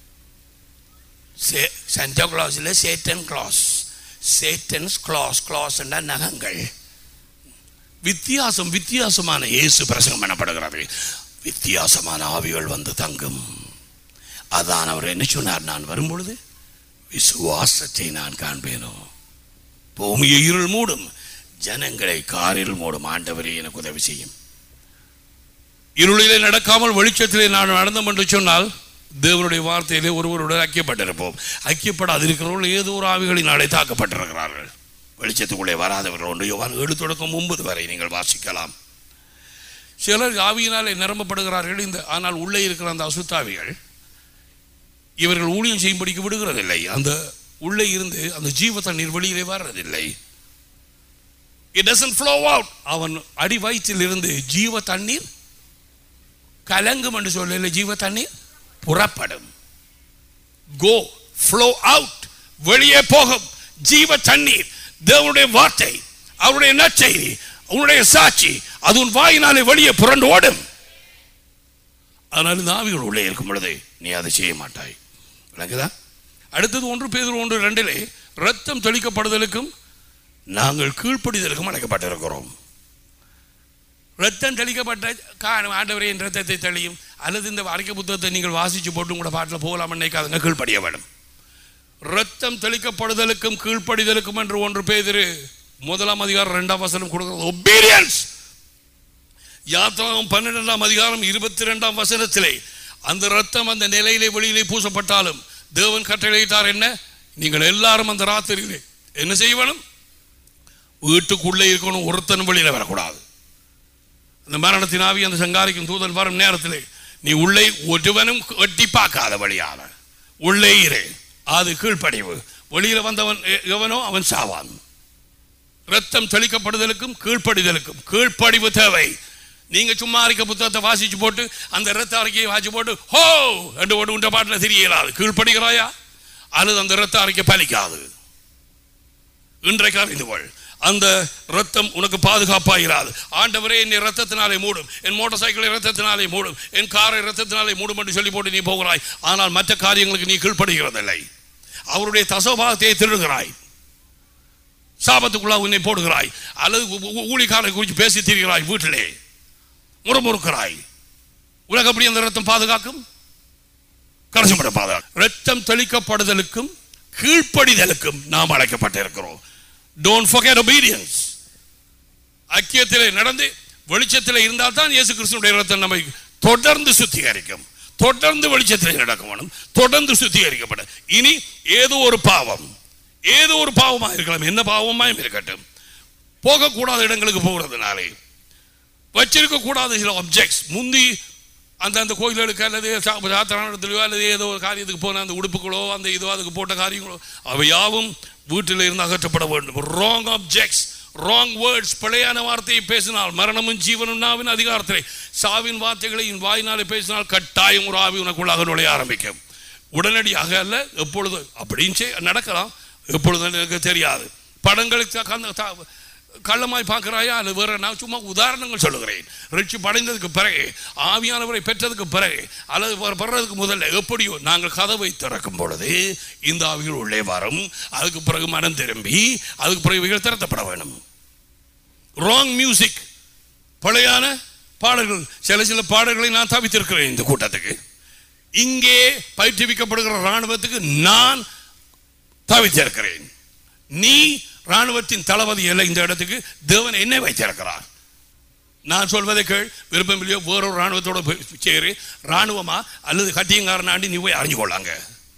சே சண்டா கிளாஸில் சேட்டன் கிளாஸ் சேட்டன்ஸ் கிளாஸ் கிளாஸ்ண்டா நகங்கள் வித்தியாசம் வித்தியாசமான இயேசு பிரசங்கம் பண்ணப்படுகிறது வித்தியாசமான ஆவிகள் வந்து தங்கும் அதான் அவர் என்ன சொன்னார் நான் வரும்பொழுது விசுவாசத்தை நான் காண்பேனோ பூமியை இருள் மூடும் ஜனங்களை காரில் மூடும் ஆண்டவரே எனக்கு உதவி செய்யும் இருளிலே நடக்காமல் வெளிச்சத்திலே நான் நடந்தோம் என்று சொன்னால் தேவனுடைய வார்த்தையிலே ஒருவருடன் ஐக்கியப்பட்டிருப்போம் ஐக்கியப்படாதிருக்கிறவர்கள் ஏதோ ஒரு ஆவிகளினாலே தாக்கப்பட்டிருக்கிறார்கள் வெளிச்சத்துக்குள்ளே வராதவர்கள் ஒன்று யோவான் ஏழு தொடக்கம் ஒன்பது வரை நீங்கள் வாசிக்கலாம் சிலர் ஆவியினாலே நிரம்பப்படுகிறார்கள் இந்த ஆனால் உள்ளே இருக்கிற அந்த அசுத்தாவிகள் இவர்கள் ஊழியம் செய்யும்படிக்கு விடுகிறதில்லை அந்த உள்ளே இருந்து அந்த ஜீவ தண்ணீர் வெளியிலே வர்றதில்லை இட் டசன்ட் ஃப்ளோ அவுட் அவன் அடி வயிற்றில் இருந்து ஜீவ தண்ணீர் கலங்கும் என்று சொல்லல ஜீவ தண்ணீர் புறப்படும் கோ ஃப்ளோ அவுட் வெளியே போகும் ஜீவ தண்ணீர் தேவனுடைய வார்த்தை அவருடைய நற்செய்தி உன்னுடைய சாட்சி அது உன் வாயினாலே வெளியே புரண்டு ஓடும் ஆனால் இந்த ஆவிகள் உள்ளே இருக்கும் பொழுது நீ அதை செய்ய மாட்டாய் விளங்குதா அடுத்தது ஒன்று பேதர் ஒன்று ரெண்டிலே ரத்தம் தெளிக்கப்படுதலுக்கும் நாங்கள் கீழ்ப்படிதலுக்கும் அழைக்கப்பட்டிருக்கிறோம் ரத்தம் தெளிக்கப்பட்ட காணும் ஆண்டவரே என் ரத்தத்தை தெளியும் அல்லது இந்த அறிக்கை புத்தகத்தை நீங்கள் வாசிச்சு போட்டு உங்களோட பாட்டில் போகலாம் நினைக்காதுங்க கீழ்ப்படிய வேண்டும் ரத்தம் தெளிக்கப்படுதலுக்கும் கீழ்ப்படிதலுக்கும் என்று ஒன்று பேதிரு முதலாம் அதிகாரம் இரண்டாம் வசனம் கொடுக்கிறது ஒபீரியன்ஸ் யாத்திராகம் பன்னிரெண்டாம் அதிகாரம் இருபத்தி ரெண்டாம் வசனத்திலே அந்த ரத்தம் அந்த நிலையிலே வெளியிலே பூசப்பட்டாலும் தேவன் கட்டளையிட்டார் என்ன நீங்கள் எல்லாரும் அந்த ராத்திரியிலே என்ன செய்ய வேணும் வீட்டுக்குள்ளே இருக்கணும் ஒருத்தன் வெளியில வரக்கூடாது அந்த மரணத்தின் ஆவி அந்த சங்காரிக்கும் தூதன் வரும் நேரத்திலே நீ உள்ளே ஒருவனும் எட்டி பார்க்காத வழியால உள்ளே இரு அது கீழ்ப்படிவு வெளியில வந்தவன் எ- எவனோ அவன் சாவான் ரத்தம் தெளிக்கப்படுதலுக்கும் கீழ்ப்படிதலுக்கும் கீழ்ப்படிவு தேவை நீங்க சும்மா அறிக்கை புத்தகத்தை வாசிச்சு போட்டு அந்த ரத்த அறிக்கையை வாசிச்சு போட்டு ஹோ என்று போட்டு உண்ட பாட்டில் தெரிய இயலாது கீழ்ப்படுகிறாயா அல்லது அந்த ரத்த அறிக்கை பலிக்காது இன்றைக்கு அறிந்து கொள் அந்த ரத்தம் உனக்கு பாதுகாப்பாக இராது ஆண்டவரே என்னை ரத்தத்தினாலே மூடும் என் மோட்டார் சைக்கிளை ரத்தத்தினாலே மூடும் என் காரை ரத்தத்தினாலே மூடும் என்று சொல்லி போட்டு நீ போகிறாய் ஆனால் மற்ற காரியங்களுக்கு நீ கீழ்ப்படுகிறதில்லை அவருடைய தசோபாகத்தை திருடுகிறாய் சாபத்துக்குள்ளா உன்னை போடுகிறாய் அல்லது ஊ- ஊ- ஊழிக்காரரை குறித்து பேசி திரிகிறாய் வீட்டிலே முறுமுறுக்கிறாய் உலக அப்படி அந்த ரத்தம் பாதுகாக்கும் கடைசிப்பட பாதுகாக்கும் ரத்தம் தெளிக்கப்படுதலுக்கும் கீழ்ப்படிதலுக்கும் நாம் அழைக்கப்பட்டிருக்கிறோம் டோன்ட் forget obedience ஐக்கியத்திலே நடந்து வெளிச்சத்திலே இருந்தால் தான் இயேசு கிறிஸ்துனுடைய ரத்தம் நம்மை தொடர்ந்து சுத்திகரிக்கும் தொடர்ந்து வெளிச்சத்திலே நடக்க வேணும் தொடர்ந்து சுத்திகரிக்கப்பட இனி ஏதோ ஒரு பாவம் ஏதோ ஒரு பாவமாக இருக்கலாம் என்ன பாவமாயும் இருக்கட்டும் போகக்கூடாத இடங்களுக்கு போகிறதுனாலே வச்சிருக்க கூடாத சில ஆப்ஜெக்ட்ஸ் முந்தி அந்த அந்த கோயில்களுக்கு அல்லது சா- சாத்திரானத்திலையோ அல்லது ஏதோ ஒரு காரியத்துக்கு போன அந்த உடுப்புகளோ அந்த இதோ அதுக்கு போட்ட காரியங்களோ அவை யாவும் வீட்டில் இருந்து அகற்றப்பட வேண்டும் ராங் ஆப்ஜெக்ட்ஸ் ராங் வேர்ட்ஸ் பிழையான வார்த்தையை பேசினால் மரணமும் ஜீவனும் நாவின் அதிகாரத்திலே சாவின் வார்த்தைகளை என் வாயினாலே பேசினால் கட்டாயம் ஒரு ஆவி உனக்குள்ளாக நுழைய ஆரம்பிக்கும் உடனடியாக அல்ல எப்பொழுது அப்படின்னு செய்- நடக்கலாம் எப்பொழுது எனக்கு தெரியாது படங்களுக்கு த- கந்த- த- கள்ளமாய் பார்க்கிறாயா அல்லது வேற நான் சும்மா உதாரணங்கள் சொல்லுகிறேன் ரிச்சு படைந்ததுக்கு பிறகு ஆவியானவரை பெற்றதுக்கு பிறகு அல்லது பெற- பெறதுக்கு முதல்ல எப்படியோ நாங்கள் கதவை திறக்கும் பொழுது இந்த ஆவிகள் உள்ளே வரும் அதுக்கு பிறகு மனம் திரும்பி அதுக்கு பிறகு இவைகள் திறத்தப்பட வேண்டும் ராங் மியூசிக் பழையான பாடல்கள் சில சில பாடல்களை நான் தவித்திருக்கிறேன் இந்த கூட்டத்துக்கு இங்கே பயிற்றுவிக்கப்படுகிற ராணுவத்துக்கு நான் தவித்திருக்கிறேன் நீ ராணுவத்தின் தளபதி அல்ல இந்த இடத்துக்கு தேவன் என்னை வைத்திருக்கிறார் நான் சொல்வதை கேள் விருப்பம் இல்லையோ வேறொரு ராணுவத்தோட போய் சேரு ராணுவமா அல்லது கட்டியங்காரனாண்டி நீ போய் அறிஞ்சு கொள்ளாங்க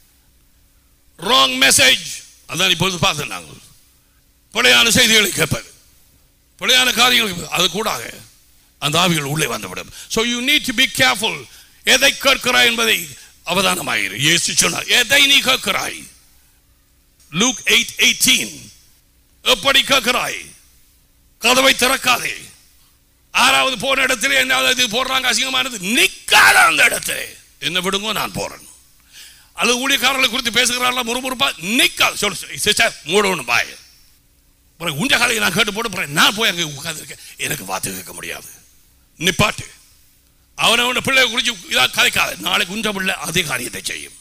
ராங் மெசேஜ் அதான் இப்பொழுது பார்த்தோம் நாங்கள் பிழையான செய்திகளை கேட்பது பிழையான காரியங்கள் அது கூடாக அந்த ஆவிகள் உள்ளே வந்துவிடும் so you need to be careful எதை கேட்கிறாய் என்பதை அவதானமாயிரு இயேசு சொன்னார் எதை நீ கேட்கிறாய் லூக் எயிட் எயிட்டீன் எப்படி கேட்கிறாய் கதவை திறக்காதே ஆறாவது போன இடத்துல என்ன இது போடுறாங்க அசிங்கமானது நிக்காத அந்த இடத்துல என்ன விடுங்க நான் போறேன் அல்லது ஊழியக்காரர்களை குறித்து பேசுகிறார்களா முறுமுறுப்பா நிக்காது சொல்லு சிஸ்டர் மூடணும் பாய் பிறகு உண்ட காலையை நான் கேட்டு போட்டு பிறகு நான் போய் அங்கே உட்காந்துருக்கேன் எனக்கு வார்த்தை கேட்க முடியாது நிப்பாட்டு அவனை அவன பிள்ளைய குறித்து இதாக கதைக்காத நாளைக்கு உண்ட பிள்ளை அதே காரியத்தை செய்யும்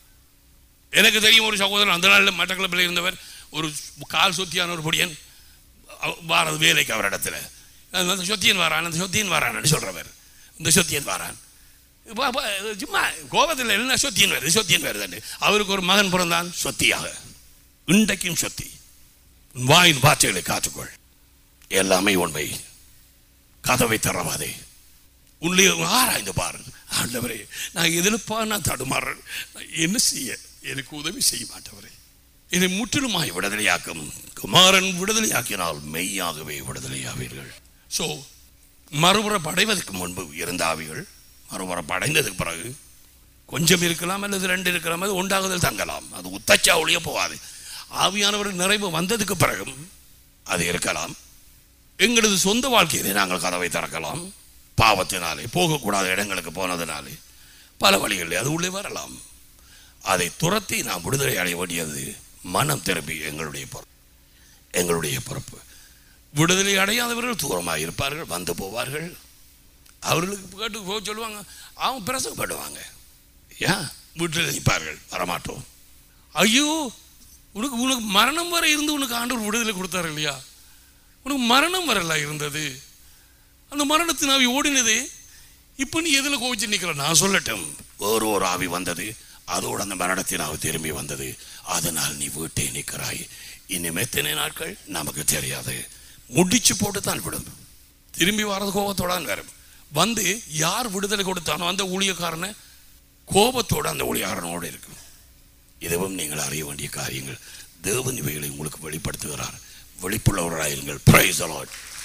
எனக்கு தெரியும் ஒரு சகோதரன் அந்த நாளில் மட்டக்களப்பில் இருந்தவர் ஒரு கால் சொத்தியான ஒரு பொடியன் அவ- வாரது வேலைக்கு அவர் இடத்துல அந்த சொத்தியன் வாரான் அந்த சொத்தியன் வாரான்னு சொல்றவர் இந்த சொத்தியன் வாரான் இப்ப- அப்ப சும்மா கோபத்தில் என்ன சொத்தியன் வருது சொத்தியன் வருது அவருக்கு ஒரு மகன் பிறந்தான் சொத்தியாக இன்றைக்கும் சொத்தி உன் வாயின் வார்த்தைகளை காத்துக்கொள் எல்லாமே உண்மை கதவை தரவாதே உள்ளே ஆராய்ந்து பாரு ஆண்டவரே நான் எதிர்ப்பா நான் தடுமாறேன் நான் என்ன செய்ய எனக்கு உதவி செய்ய மாட்டவரே என்னை முற்றிலுமாய் விடுதலையாக்கும் குமாரன் விடுதலையாக்கினால் மெய்யாகவே விடுதலையாவீர்கள் ஸோ மறுபுறம் அடைவதற்கு முன்பு இருந்த ஆவிகள் மறுபுறம் அடைந்ததுக்கு பிறகு கொஞ்சம் இருக்கலாம் அல்லது ரெண்டு இருக்கலாம் அது உண்டாகுதல் தங்கலாம் அது உத்தச்சா ஒழிய போகாது ஆவியானவர் நிறைவு வந்ததுக்கு பிறகும் அது இருக்கலாம் எங்களது சொந்த வாழ்க்கையிலே நாங்கள் கதவை திறக்கலாம் பாவத்தினாலே போகக்கூடாத இடங்களுக்கு போனதினாலே பல வழிகளில் அது உள்ளே வரலாம் அதை துரத்தி நாம் விடுதலை அடைய வேண்டியது மனம் திரும்பி எங்களுடைய பொறுப்பு எங்களுடைய பொறுப்பு விடுதலை அடையாதவர்கள் தூரமாக இருப்பார்கள் வந்து போவார்கள் அவர்களுக்கு கேட்டு போக சொல்லுவாங்க அவங்க பிரசங்கப்படுவாங்க ஏன் வீட்டில் நிற்பார்கள் வரமாட்டோம் ஐயோ உனக்கு உனக்கு மரணம் வரை இருந்து உனக்கு ஆண்டவர் விடுதலை கொடுத்தாரு இல்லையா உனக்கு மரணம் வரல இருந்தது அந்த மரணத்தின் ஆவி ஓடினது இப்போ நீ எதில் கோவிச்சு நிற்கல நான் சொல்லட்டும் ஒரு ஒரு ஆவி வந்தது அதோடு அந்த மரணத்தின் ஆவி திரும்பி வந்தது அதனால் நீ வீட்டை நிற்கிறாய் இன்னும் எத்தனை நாட்கள் நமக்கு தெரியாது முடிச்சு போட்டு தான் விடும் திரும்பி வர்றது கோபத்தோட வரும் வந்து யார் விடுதலை கொடுத்தானோ அந்த ஊழியக்காரனை கோபத்தோட அந்த ஊழியக்காரனோடு இருக்கும் இதுவும் நீங்கள் அறிய வேண்டிய காரியங்கள் தேவன் இவைகளை உங்களுக்கு வெளிப்படுத்துகிறார் வெளிப்புள்ளவர்களாயிருங்கள் பிரைஸ் அலாட்